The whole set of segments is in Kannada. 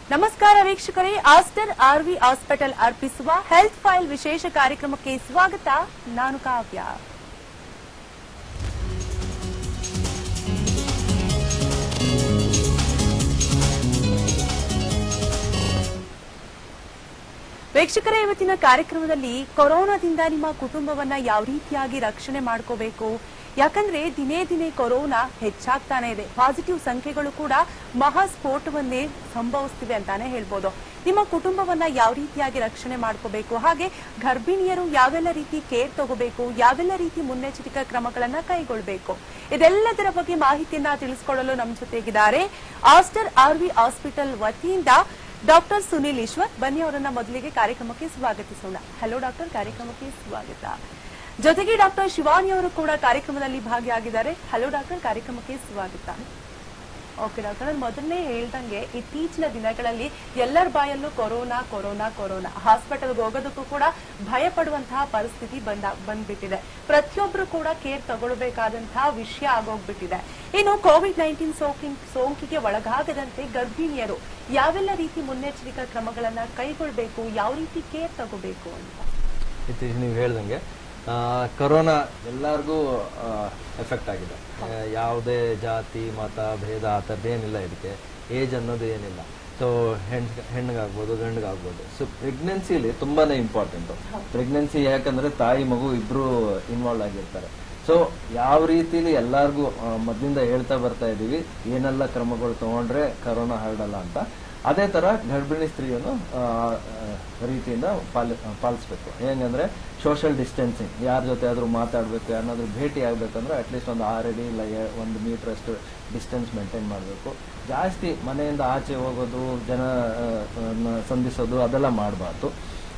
ನಮಸ್ಕಾರ ವೀಕ್ಷಕರೇ ಆಸ್ಟರ್ ಆರ್ವಿ ಹಾಸ್ಪಿಟಲ್ ಅರ್ಪಿಸುವ ಹೆಲ್ತ್ ಫೈಲ್ ವಿಶೇಷ ಕಾರ್ಯಕ್ರಮಕ್ಕೆ ಸ್ವಾಗತ ನಾನು ಕಾವ್ಯ ವೀಕ್ಷಕರೇ ಇವತ್ತಿನ ಕಾರ್ಯಕ್ರಮದಲ್ಲಿ ಕೊರೋನಾದಿಂದ ನಿಮ್ಮ ಕುಟುಂಬವನ್ನ ಯಾವ ರೀತಿಯಾಗಿ ರಕ್ಷಣೆ ಮಾಡ್ಕೋಬೇಕು ಯಾಕಂದ್ರೆ ದಿನೇ ದಿನೇ ಕೊರೋನಾ ಹೆಚ್ಚಾಗ್ತಾನೆ ಇದೆ ಪಾಸಿಟಿವ್ ಸಂಖ್ಯೆಗಳು ಕೂಡ ಮಹಾಸ್ಫೋಟವನ್ನೇ ಸಂಭವಿಸ್ತಿವೆ ಅಂತಾನೆ ಹೇಳ್ಬೋದು ನಿಮ್ಮ ಕುಟುಂಬವನ್ನ ಯಾವ ರೀತಿಯಾಗಿ ರಕ್ಷಣೆ ಮಾಡ್ಕೋಬೇಕು ಹಾಗೆ ಗರ್ಭಿಣಿಯರು ಯಾವೆಲ್ಲ ರೀತಿ ಕೇರ್ ತಗೋಬೇಕು ಯಾವೆಲ್ಲ ರೀತಿ ಮುನ್ನೆಚ್ಚರಿಕಾ ಕ್ರಮಗಳನ್ನ ಕೈಗೊಳ್ಳಬೇಕು ಇದೆಲ್ಲದರ ಬಗ್ಗೆ ಮಾಹಿತಿಯನ್ನ ತಿಳಿಸ್ಕೊಡಲು ನಮ್ಮ ಜೊತೆಗಿದ್ದಾರೆ ಆಸ್ಟರ್ ಆರ್ವಿ ಹಾಸ್ಪಿಟಲ್ ವತಿಯಿಂದ ಡಾಕ್ಟರ್ ಸುನಿಲ್ ಈಶ್ವರ್ ಬನ್ನಿ ಅವರನ್ನ ಮೊದಲಿಗೆ ಕಾರ್ಯಕ್ರಮಕ್ಕೆ ಸ್ವಾಗತಿಸೋಣ ಹಲೋ ಡಾಕ್ಟರ್ ಕಾರ್ಯಕ್ರಮಕ್ಕೆ ಸ್ವಾಗತ ಜೊತೆಗೆ ಡಾಕ್ಟರ್ ಶಿವಾನಿ ಅವರು ಕೂಡ ಕಾರ್ಯಕ್ರಮದಲ್ಲಿ ಭಾಗಿಯಾಗಿದ್ದಾರೆ ಹಲೋ ಡಾಕ್ಟರ್ ಕಾರ್ಯಕ್ರಮಕ್ಕೆ ಸ್ವಾಗತ ಓಕೆ ಡಾಕ್ಟರ್ ನಾನು ಮೊದಲನೇ ಹೇಳ್ದಂಗೆ ಇತ್ತೀಚಿನ ದಿನಗಳಲ್ಲಿ ಎಲ್ಲರ ಬಾಯಲ್ಲೂ ಕೊರೋನಾ ಕೊರೋನಾ ಕೊರೋನಾ ಹಾಸ್ಪಿಟಲ್ಗೆ ಹೋಗೋದಕ್ಕೂ ಕೂಡ ಭಯ ಪಡುವಂತಹ ಪರಿಸ್ಥಿತಿ ಬಂದ ಬಂದ್ಬಿಟ್ಟಿದೆ ಪ್ರತಿಯೊಬ್ರು ಕೂಡ ಕೇರ್ ತಗೊಳ್ಬೇಕಾದಂತಹ ವಿಷಯ ಆಗೋಗ್ಬಿಟ್ಟಿದೆ ಇನ್ನು ಕೋವಿಡ್ ನೈನ್ಟೀನ್ ಸೋಂಕಿನ್ ಸೋಂಕಿಗೆ ಒಳಗಾಗದಂತೆ ಗರ್ಭಿಣಿಯರು ಯಾವೆಲ್ಲ ರೀತಿ ಮುನ್ನೆಚ್ಚರಿಕಾ ಕ್ರಮಗಳನ್ನ ಕೈಗೊಳ್ಬೇಕು ಯಾವ ರೀತಿ ಕೇರ್ ತಗೋಬೇಕು ಅಂತ ಇತ್ತೀಚೆಗೆ ನೀವು ಹೇಳ್ದಂಗೆ ಆ, ಕರೋನಾ ಎಲ್ಲರಿಗೂ ಎಫೆಕ್ಟ್ ಆಗಿದೆ ಆ, ಯಾವುದೇ ಜಾತಿ ಮತ ಭೇದ ಆ ಥರದ್ದು ಏನಿಲ್ಲ ಇದಕ್ಕೆ ಏಜ್ ಅನ್ನೋದು ಏನಿಲ್ಲ ಸೊ ಹೆಣ್ ಹೆಣ್ಣಿಗಾಗ್ಬೋದು ಗಂಡಿಗಾಗ್ಬೋದು ಸೊ ಪ್ರೆಗ್ನೆನ್ಸಿಲಿ ತುಂಬಾನೇ ಇಂಪಾರ್ಟೆಂಟು ಪ್ರೆಗ್ನೆನ್ಸಿ ಯಾಕಂದ್ರೆ ತಾಯಿ ಮಗು ಇಬ್ರು ಇನ್ವಾಲ್ವ್ ಆಗಿರ್ತಾರೆ ಸೊ ಯಾವ ರೀತಿಲಿ ಎಲ್ಲಾರ್ಗೂ ಆ, ಮೊದ್ಲಿಂದ ಹೇಳ್ತಾ ಬರ್ತಾ ಇದೀವಿ ಏನೆಲ್ಲ ಕ್ರಮಗಳು ತಗೊಂಡ್ರೆ ಕರೋನಾ ಹರಡಲ್ಲ ಅಂತ ಅದೇ ತರ ಗರ್ಭಿಣಿ ಸ್ತ್ರೀಯನ್ನು ಆ, ಆ, ರೀತಿಯಿಂದ ಪಾಲಿ ಪಾಲಿಸ್ಬೇಕು ಹೆಂಗಂದ್ರೆ ಸೋಷಿಯಲ್ ಡಿಸ್ಟೆನ್ಸಿಂಗ್ ಯಾರ ಜೊತೆ ಆದ್ರೂ ಮಾತಾಡ್ಬೇಕು ಯಾರನ್ನಾದ್ರೂ ಭೇಟಿ ಆಗ್ಬೇಕಂದ್ರೆ ಅಟ್ಲೀಸ್ಟ್ ಒಂದು ಆರು ಅಡಿ ಇಲ್ಲ ಎ- ಒಂದು ಮೀಟರ್ ಅಷ್ಟು ಡಿಸ್ಟೆನ್ಸ್ ಮೇಂಟೈನ್ ಮಾಡಬೇಕು ಜಾಸ್ತಿ ಮನೆಯಿಂದ ಆಚೆ ಹೋಗೋದು ಜನ ಆ, ನ ಸಂಧಿಸೋದು ಅದೆಲ್ಲ ಮಾಡಬಾರ್ದು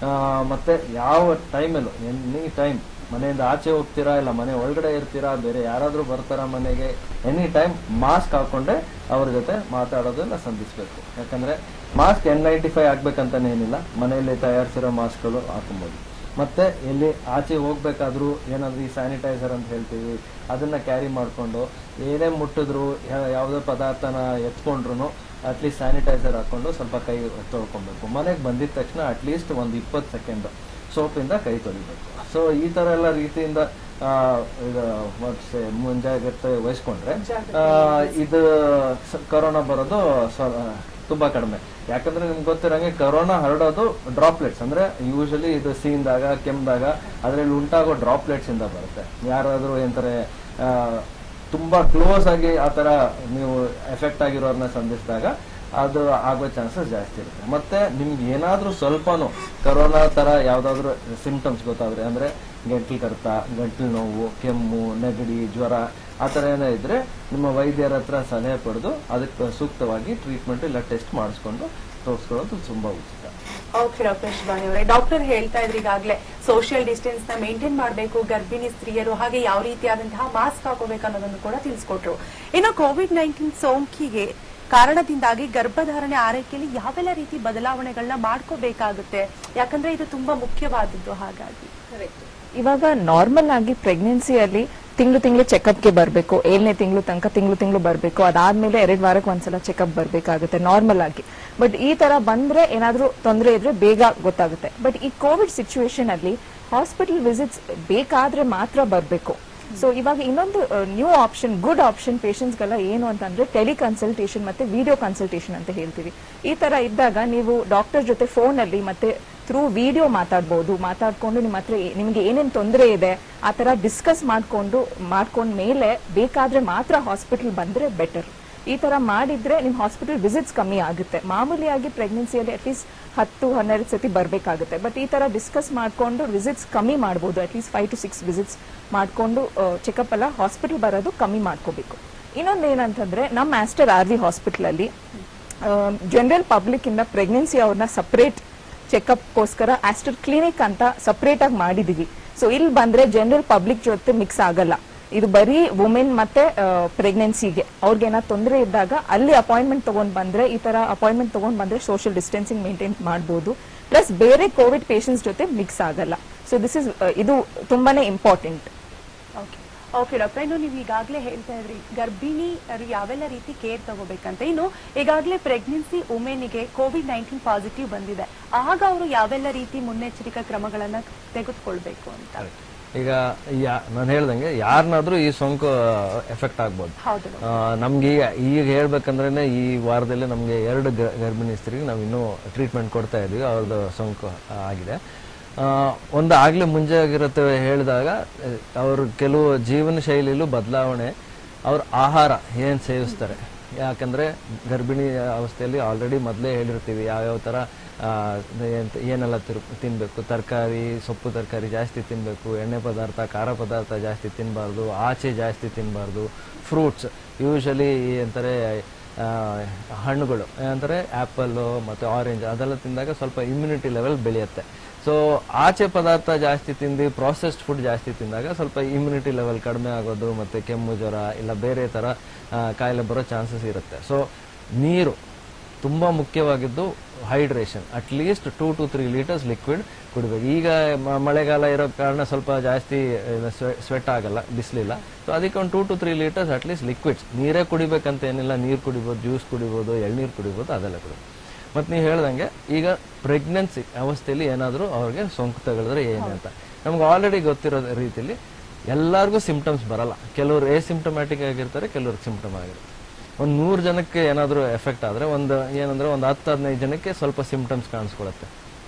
ಮತ್ತೆ ಯಾವ ಟೈಮಲ್ಲೂ ಎನಿ ಟೈಮ್ ಮನೆಯಿಂದ ಆಚೆ ಹೋಗ್ತೀರಾ ಇಲ್ಲ ಮನೆ ಒಳಗಡೆ ಇರ್ತೀರಾ ಬೇರೆ ಯಾರಾದ್ರೂ ಬರ್ತಾರ ಮನೆಗೆ ಎನಿ ಟೈಮ್ ಮಾಸ್ಕ್ ಹಾಕೊಂಡೆ ಅವ್ರ ಜೊತೆ ಮಾತಾಡೋದನ್ನ ಸಂಧಿಸ್ಬೇಕು ಯಾಕಂದ್ರೆ ಮಾಸ್ಕ್ ಎನ್ ನೈಂಟಿ ಫೈವ್ ಆಗ್ಬೇಕಂತಾನೆ ಏನಿಲ್ಲ ಮನೆಯಲ್ಲಿ ತಯಾರಿಸಿರೋ ಮಾಸ್ಕ್ಗಳು ಹಾಕೊಬಹುದು ಮತ್ತೆ ಎಲ್ಲಿ ಆಚೆ ಹೋಗ್ಬೇಕಾದ್ರೂ ಏನಾದ್ರು ಈ ಸ್ಯಾನಿಟೈಸರ್ ಅಂತ ಹೇಳ್ತೀವಿ ಅದನ್ನ ಕ್ಯಾರಿ ಮಾಡ್ಕೊಂಡು ಏನೇ ಮುಟ್ಟಿದ್ರು ಯಾ- ಯಾವುದೇ ಪದಾರ್ಥನ ಎತ್ಕೊಂಡ್ರು ಅಟ್ಲೀಸ್ಟ್ ಸ್ಯಾನಿಟೈಸರ್ ಹಾಕೊಂಡು ಸ್ವಲ್ಪ ಕೈ ತೊಳ್ಕೊಬೇಕು ಮನೆಗೆ ಬಂದಿದ ತಕ್ಷಣ ಅಟ್ಲೀಸ್ಟ್ ಒಂದು ಇಪ್ಪತ್ತು ಸೆಕೆಂಡ್ ಸೋಪಿಂದ ಕೈ ತೊಳಿಬೇಕು ಸೊ ಈ ತರ ಎಲ್ಲ ರೀತಿಯಿಂದ ಆ, ಇದು ಮತ್ತೆ ಮುಂಜಾಗ್ರತೆ ವಹಿಸ್ಕೊಂಡ್ರೆ ಆ, ಇದು ಸ- ಕೊರೋನಾ ಬರೋದು ಸ್ವ- ತುಂಬಾ ಕಡಿಮೆ ಯಾಕಂದ್ರೆ ನಿಮ್ಗೆ ಗೊತ್ತಿರಂಗೆ ಕೊರೋನಾ ಹರಡೋದು ಡ್ರಾಪ್ಲೆಟ್ಸ್ ಅಂದ್ರೆ ಯೂಶಲಿ ಇದು ಸೀನ್ದಾಗ ಕೆಮ್ದಾಗ ಅದ್ರಲ್ಲಿ ಉಂಟಾಗೋ ಡ್ರಾಪ್ಲೆಟ್ಸ್ ಇಂದ ಬರುತ್ತೆ ಯಾರಾದ್ರೂ ಏನಂತಾರೆ ಆ, ತುಂಬಾ ಕ್ಲೋಸ್ ಆಗಿ ಆ ತರ ನೀವು ಎಫೆಕ್ಟ್ ಆಗಿರೋರ್ನ ಸಂಧಿಸಿದಾಗ ಅದು ಆಗೋ ಚಾನ್ಸಸ್ ಜಾಸ್ತಿ ಇರುತ್ತೆ ಮತ್ತೆ ನಿಮ್ಗೆ ಏನಾದ್ರೂ ಸ್ವಲ್ಪನೂ ಕರೋನಾ ತರ ಯಾವ್ದಾದ್ರು ಸಿಂಪ್ಟಮ್ಸ್ ಗೊತ್ತಾದ್ರೆ ಅಂದ್ರೆ ಗಂಟ್ಲು ಕರ್ತ ಗಂಟ್ಲು ನೋವು ಕೆಮ್ಮು ನೆಗಡಿ ಜ್ವರ ಆ ತರ ಏನೋ ಇದ್ರೆ ನಿಮ್ಮ ವೈದ್ಯರ ಹತ್ರ ಸಲಹೆ ಪಡೆದು ಅದಕ್ಕೆ ಸೂಕ್ತವಾಗಿ ಟ್ರೀಟ್ಮೆಂಟ್ ಇಲ್ಲ ಟೆಸ್ಟ್ ಮಾಡಿಸ್ಕೊಂಡು ತೋರಿಸ್ಕೊಳ್ಳೋದು ತುಂಬಾ ಉಚಿತ ಓಕೆ ಡಾಕ್ಟರ್ ಶಿವಾನಿ ಅವರೇ ಡಾಕ್ಟರ್ ಹೇಳ್ತಾ ಇದ್ರು ಈಗಾಗಲೇ ಸೋಷಿಯಲ್ ಡಿಸ್ಟೆನ್ಸ್ ನ ಮೇಂಟೈನ್ ಮಾಡಬೇಕು ಗರ್ಭಿಣಿ ಸ್ತ್ರೀಯರು ಹಾಗೆ ಯಾವ ರೀತಿಯಾದಂತಹ ಮಾಸ್ಕ್ ಹಾಕೋಬೇಕು ಅನ್ನೋದನ್ನು ಕೂಡ ತಿಳಿಸ್ಕೊಟ್ರು ಇನ್ನು ಕೋವಿಡ್ ನೈನ್ಟೀನ್ ಸೋಂಕಿಗೆ ಕಾರಣದಿಂದಾಗಿ ಗರ್ಭಧಾರಣೆ ಆರೈಕೆಯಲ್ಲಿ ಯಾವೆಲ್ಲ ರೀತಿ ಬದಲಾವಣೆಗಳನ್ನ ಮಾಡ್ಕೋಬೇಕಾಗುತ್ತೆ ಯಾಕಂದ್ರೆ ಇದು ತುಂಬಾ ಮುಖ್ಯವಾದದ್ದು ಹಾಗಾಗಿ ಇವಾಗ ನಾರ್ಮಲ್ ಆಗಿ ಪ್ರೆಗ್ನೆನ್ಸಿಯಲ್ಲಿ ತಿಂಗಳು ತಿಂಗಳು ಚೆಕಪ್ಗೆ ಬರಬೇಕು ಏಳನೇ ತಿಂಗಳು ತನಕ ತಿಂಗಳು ತಿಂಗಳು ಬರಬೇಕು ಅದಾದ್ಮೇಲೆ ಎರಡ್ ವಾರಕ್ಕೆ ಒಂದ್ಸಲ ಚೆಕಪ್ ಬರಬೇಕಾಗುತ್ತೆ ನಾರ್ಮಲ್ ಆಗಿ ಬಟ್ ಈ ತರ ಬಂದ್ರೆ ಏನಾದ್ರೂ ತೊಂದರೆ ಇದ್ರೆ ಬೇಗ ಗೊತ್ತಾಗುತ್ತೆ ಬಟ್ ಈ ಕೋವಿಡ್ ಸಿಚುವೇಶನ್ ಅಲ್ಲಿ ಹಾಸ್ಪಿಟಲ್ ವಿಸಿಟ್ಸ್ ಬೇಕಾದ್ರೆ ಮಾತ್ರ ಬರಬೇಕು ಸೊ ಇವಾಗ ಇನ್ನೊಂದು ನ್ಯೂ ಆಪ್ಷನ್ ಗುಡ್ ಆಪ್ಷನ್ ಗೆಲ್ಲ ಏನು ಅಂತಂದ್ರೆ ಟೆಲಿ ಕನ್ಸಲ್ಟೇಷನ್ ಮತ್ತೆ ವಿಡಿಯೋ ಕನ್ಸಲ್ಟೇಷನ್ ಅಂತ ಹೇಳ್ತೀವಿ ಈ ತರ ಇದ್ದಾಗ ನೀವು ಡಾಕ್ಟರ್ ಜೊತೆ ಫೋನ್ ಅಲ್ಲಿ ಮತ್ತೆ ಥ್ರೂ ವಿಡಿಯೋ ಮಾತಾಡ್ಬೋದು ಮಾತಾಡ್ಕೊಂಡು ನಿಮ್ಮ ಹತ್ರ ಏ- ನಿಮ್ಗೆ ಏನೇನ್ ತೊಂದರೆ ಇದೆ ಆ ತರ ಡಿಸ್ಕಸ್ ಮಾಡ್ಕೊಂಡು ಮಾಡ್ಕೊಂಡ್ ಮೇಲೆ ಬೇಕಾದ್ರೆ ಮಾತ್ರ ಹಾಸ್ಪಿಟಲ್ ಬಂದ್ರೆ ಬೆಟರ್ ಈ ತರ ಮಾಡಿದ್ರೆ ನಿಮ್ ಹಾಸ್ಪಿಟಲ್ ವಿಸಿಟ್ಸ್ ಕಮ್ಮಿ ಆಗುತ್ತೆ ಮಾಮೂಲಿಯಾಗಿ ಪ್ರೆಗ್ನೆನ್ಸಿಯಲ್ಲಿ ಅಟ್ಲೀಸ್ಟ್ ಹತ್ತು ಹನ್ನೆರಡು ಸತಿ ಬರ್ಬೇಕಾಗುತ್ತೆ ಬಟ್ ಈ ತರ ಡಿಸ್ಕಸ್ ಮಾಡ್ಕೊಂಡು ವಿಸಿಟ್ಸ್ ಕಮ್ಮಿ ಮಾಡ್ಬೋದು at least five to six visits ಮಾಡ್ಕೊಂಡು ಚೆಕಪ್ ಎಲ್ಲ ಹಾಸ್ಪಿಟಲ್ ಬರೋದು ಕಮ್ಮಿ ಮಾಡ್ಕೋಬೇಕು ಇನ್ನೊಂದು ಏನಂತಂದ್ರೆ ನಮ್ಮ ಆಸ್ಟರ್ ಆರ್ ವಿ ಹಾಸ್ಪಿಟಲ್ ಅಲ್ಲಿ ಜನರಲ್ ಪಬ್ಲಿಕ್ ಇಂದ ಪ್ರೆಗ್ನೆನ್ಸಿ ಅವ್ರನ್ನ ಸಪರೇಟ್ ಚೆಕಪ್ಗೋಸ್ಕರ ಆಸ್ಟರ್ ಕ್ಲಿನಿಕ್ ಅಂತ ಸಪರೇಟ್ ಆಗಿ ಮಾಡಿದೀವಿ ಸೊ ಇಲ್ಲಿ ಬಂದ್ರೆ ಜನರಲ್ ಪಬ್ಲಿಕ್ ಜೊತೆ ಮಿಕ್ಸ್ ಆಗಲ್ಲ ಇದು ಬರೀ ವುಮೆನ್ ಮತ್ತೆ ಪ್ರೆಗ್ನೆನ್ಸಿಗೆ ಅವ್ರಿಗೆ ಏನಾದ್ರು ತೊಂದರೆ ಇದ್ದಾಗ ಅಲ್ಲಿ ಅಪಾಯಿಂಟ್ಮೆಂಟ್ ತಗೊಂಡ್ ಬಂದ್ರೆ ಈ ತರ ಅಪಾಯಿಂಟ್ಮೆಂಟ್ ತಗೊಂಡ್ ಬಂದ್ರೆ ಸೋಷಿಯಲ್ ಡಿಸ್ಟೆನ್ಸಿಂಗ್ ಮೇಂಟೈನ್ ಮಾಡಬಹುದು ಪ್ಲಸ್ ಬೇರೆ ಕೋವಿಡ್ ಪೇಷಂಟ್ಸ್ ಜೊತೆ ಮಿಕ್ಸ್ ಆಗಲ್ಲ ಸೊ ದಿಸ್ ಇಸ್ ಇದು ತುಂಬಾನೇ ಇಂಪಾರ್ಟೆಂಟ್ ಓಕೆ ಓಕೆ ಡಾಕ್ಟರ್ ಇನ್ನು ನೀವು ಈಗಾಗಲೇ ಹೇಳ್ತಾ ಇದ್ರಿ ಗರ್ಭಿಣಿ ಅವರು ಯಾವೆಲ್ಲ ರೀತಿ ಕೇರ್ ತಗೋಬೇಕಂತ ಇನ್ನು ಈಗಾಗಲೇ ಪ್ರೆಗ್ನೆನ್ಸಿ ವುಮೆನ್ಗೆ ಕೋವಿಡ್ ನೈನ್ಟೀನ್ ಪಾಸಿಟಿವ್ ಬಂದಿದೆ ಆಗ ಅವರು ಯಾವೆಲ್ಲ ರೀತಿ ಮುನ್ನೆಚ್ಚರಿಕಾ ಕ್ರಮಗಳನ್ನ ತೆಗೆದುಕೊಳ್ಬೇಕು ಅಂತ ಈಗ ಯಾ ನಾನು ಹೇಳ್ದಂಗೆ ಯಾರನ್ನಾದ್ರೂ ಈ ಸೋಂಕು ಎಫೆಕ್ಟ್ ಆಗ್ಬೋದು ಹೌದು ಆ, ನಮ್ಗೆ ಈಗ ಈಗ ಹೇಳ್ಬೇಕಂದ್ರೆ ಈ ವಾರದಲ್ಲಿ ನಮಗೆ ಎರಡು ಗ- ಗರ್ಭಿಣಿ ಸ್ತ್ರೀಗೆ ನಾವು ಇನ್ನೂ ಟ್ರೀಟ್ಮೆಂಟ್ ಕೊಡ್ತಾ ಇದೀವಿ ಅವ್ರದ್ದು ಸೋಂಕು ಆ, ಆಗಿದೆ ಆ, ಒಂದು ಆಗ್ಲೇ ಮುಂಜಾಗ್ರತೆ ಹೇಳಿದಾಗ ಅವರು ಕೆಲವು ಜೀವನ ಶೈಲಿಲೂ ಬದಲಾವಣೆ ಅವ್ರ ಆಹಾರ ಏನ್ ಸೇವಿಸ್ತಾರೆ ಯಾಕಂದ್ರೆ ಗರ್ಭಿಣಿ ಅವಸ್ಥೆಯಲ್ಲಿ ಆಲ್ರೆಡಿ ಮೊದಲೇ ಹೇಳಿರ್ತೀವಿ ಯಾವ್ಯಾವ ತರ ಆ, ಏನ್- ಏನೆಲ್ಲ ತಿರು ತಿನ್ಬೇಕು ತರಕಾರಿ ಸೊಪ್ಪು ತರಕಾರಿ ಜಾಸ್ತಿ ತಿನ್ಬೇಕು ಎಣ್ಣೆ ಪದಾರ್ಥ ಖಾರ ಪದಾರ್ಥ ಜಾಸ್ತಿ ತಿನ್ನಬಾರ್ದು ಆಚೆ ಜಾಸ್ತಿ ತಿನ್ನಬಾರ್ದು ಫ್ರೂಟ್ಸ್ ಯೂಶಲಿ ಅಂತಾರೆ ಆ, ಹಣ್ಣುಗಳು ಅಂದರೆ ಆ್ಯಪಲ್ಲು ಮತ್ತು ಆರೆಂಜ್ ಅದೆಲ್ಲ ತಿಂದಾಗ ಸ್ವಲ್ಪ ಇಮ್ಯುನಿಟಿ ಲೆವೆಲ್ ಬೆಳೆಯುತ್ತೆ ಸೊ ಆಚೆ ಪದಾರ್ಥ ಜಾಸ್ತಿ ತಿಂದು ಪ್ರಾಸೆಸ್ಡ್ ಫುಡ್ ಜಾಸ್ತಿ ತಿಂದಾಗ ಸ್ವಲ್ಪ ಇಮ್ಯುನಿಟಿ ಲೆವೆಲ್ ಕಡಿಮೆ ಆಗೋದು ಮತ್ತು ಕೆಮ್ಮು ಜ್ವರ ಇಲ್ಲ ಬೇರೆ ಥರ ಆ, ಕಾಯಿಲೆ ಬರೋ ಚಾನ್ಸಸ್ ಇರುತ್ತೆ ಸೊ ನೀರು ತುಂಬ ಮುಖ್ಯವಾಗಿದ್ದು hydration at least two to three litres liquid ಕುಡಿಬೇಕು ಈಗ ಮ- ಮಳೆಗಾಲ ಇರೋ ಕಾರಣ ಸ್ವಲ್ಪ ಜಾಸ್ತಿ ಸ್ವೆಟ್ ಆಗಲ್ಲ ಬಿಸಿಲಿಲ್ಲ ಸೊ ಅದಕ್ಕೆ ಒಂದು two to three litres at least liquids ನೀರೇ ಕುಡಿಬೇಕಂತ ಏನಿಲ್ಲ ನೀರು ಕುಡಿಬೋದು ಜ್ಯೂಸ್ ಕುಡಿಬೋದು ಎಳ್ನೀರು ಕುಡಿಬೋದು ಅದೆಲ್ಲ ಕುಡಿಬೋದು ಮತ್ತು ನೀವು ಹೇಳ್ದಂಗೆ ಈಗ ಪ್ರೆಗ್ನೆನ್ಸಿ ಅವಸ್ಥೆಯಲ್ಲಿ ಏನಾದರೂ ಅವ್ರಿಗೆ ಸೋಂಕು ತಗೊಳಿದ್ರೆ ಏನು ಅಂತ ನಮ್ಗೆ ಆಲ್ರೆಡಿ ಗೊತ್ತಿರೋ ರೀತಿಲಿ ಎಲ್ಲರಿಗೂ ಸಿಂಪ್ಟಮ್ಸ್ ಬರಲ್ಲ ಕೆಲವರು ಎ ಸಿಂಪ್ಟಮ್ಯಾಟಿಕ್ ಆಗಿರ್ತಾರೆ ಕೆಲವ್ರಿಗೆ ಸಿಂಪ್ಟಮ್ ಆಗಿರುತ್ತೆ ಒಂದು ನೂರು ಜನಕ್ಕೆ ಏನಾದರೂ ಎಫೆಕ್ಟ್ ಆದರೆ ಒಂದು ಏನಂದ್ರೆ ಒಂದು ಹತ್ತು ಹದಿನೈದು ಜನಕ್ಕೆ ಸ್ವಲ್ಪ ಸಿಂಪ್ಟಮ್ಸ್ ಕಾಣಿಸ್ಕೊಳುತ್ತೆ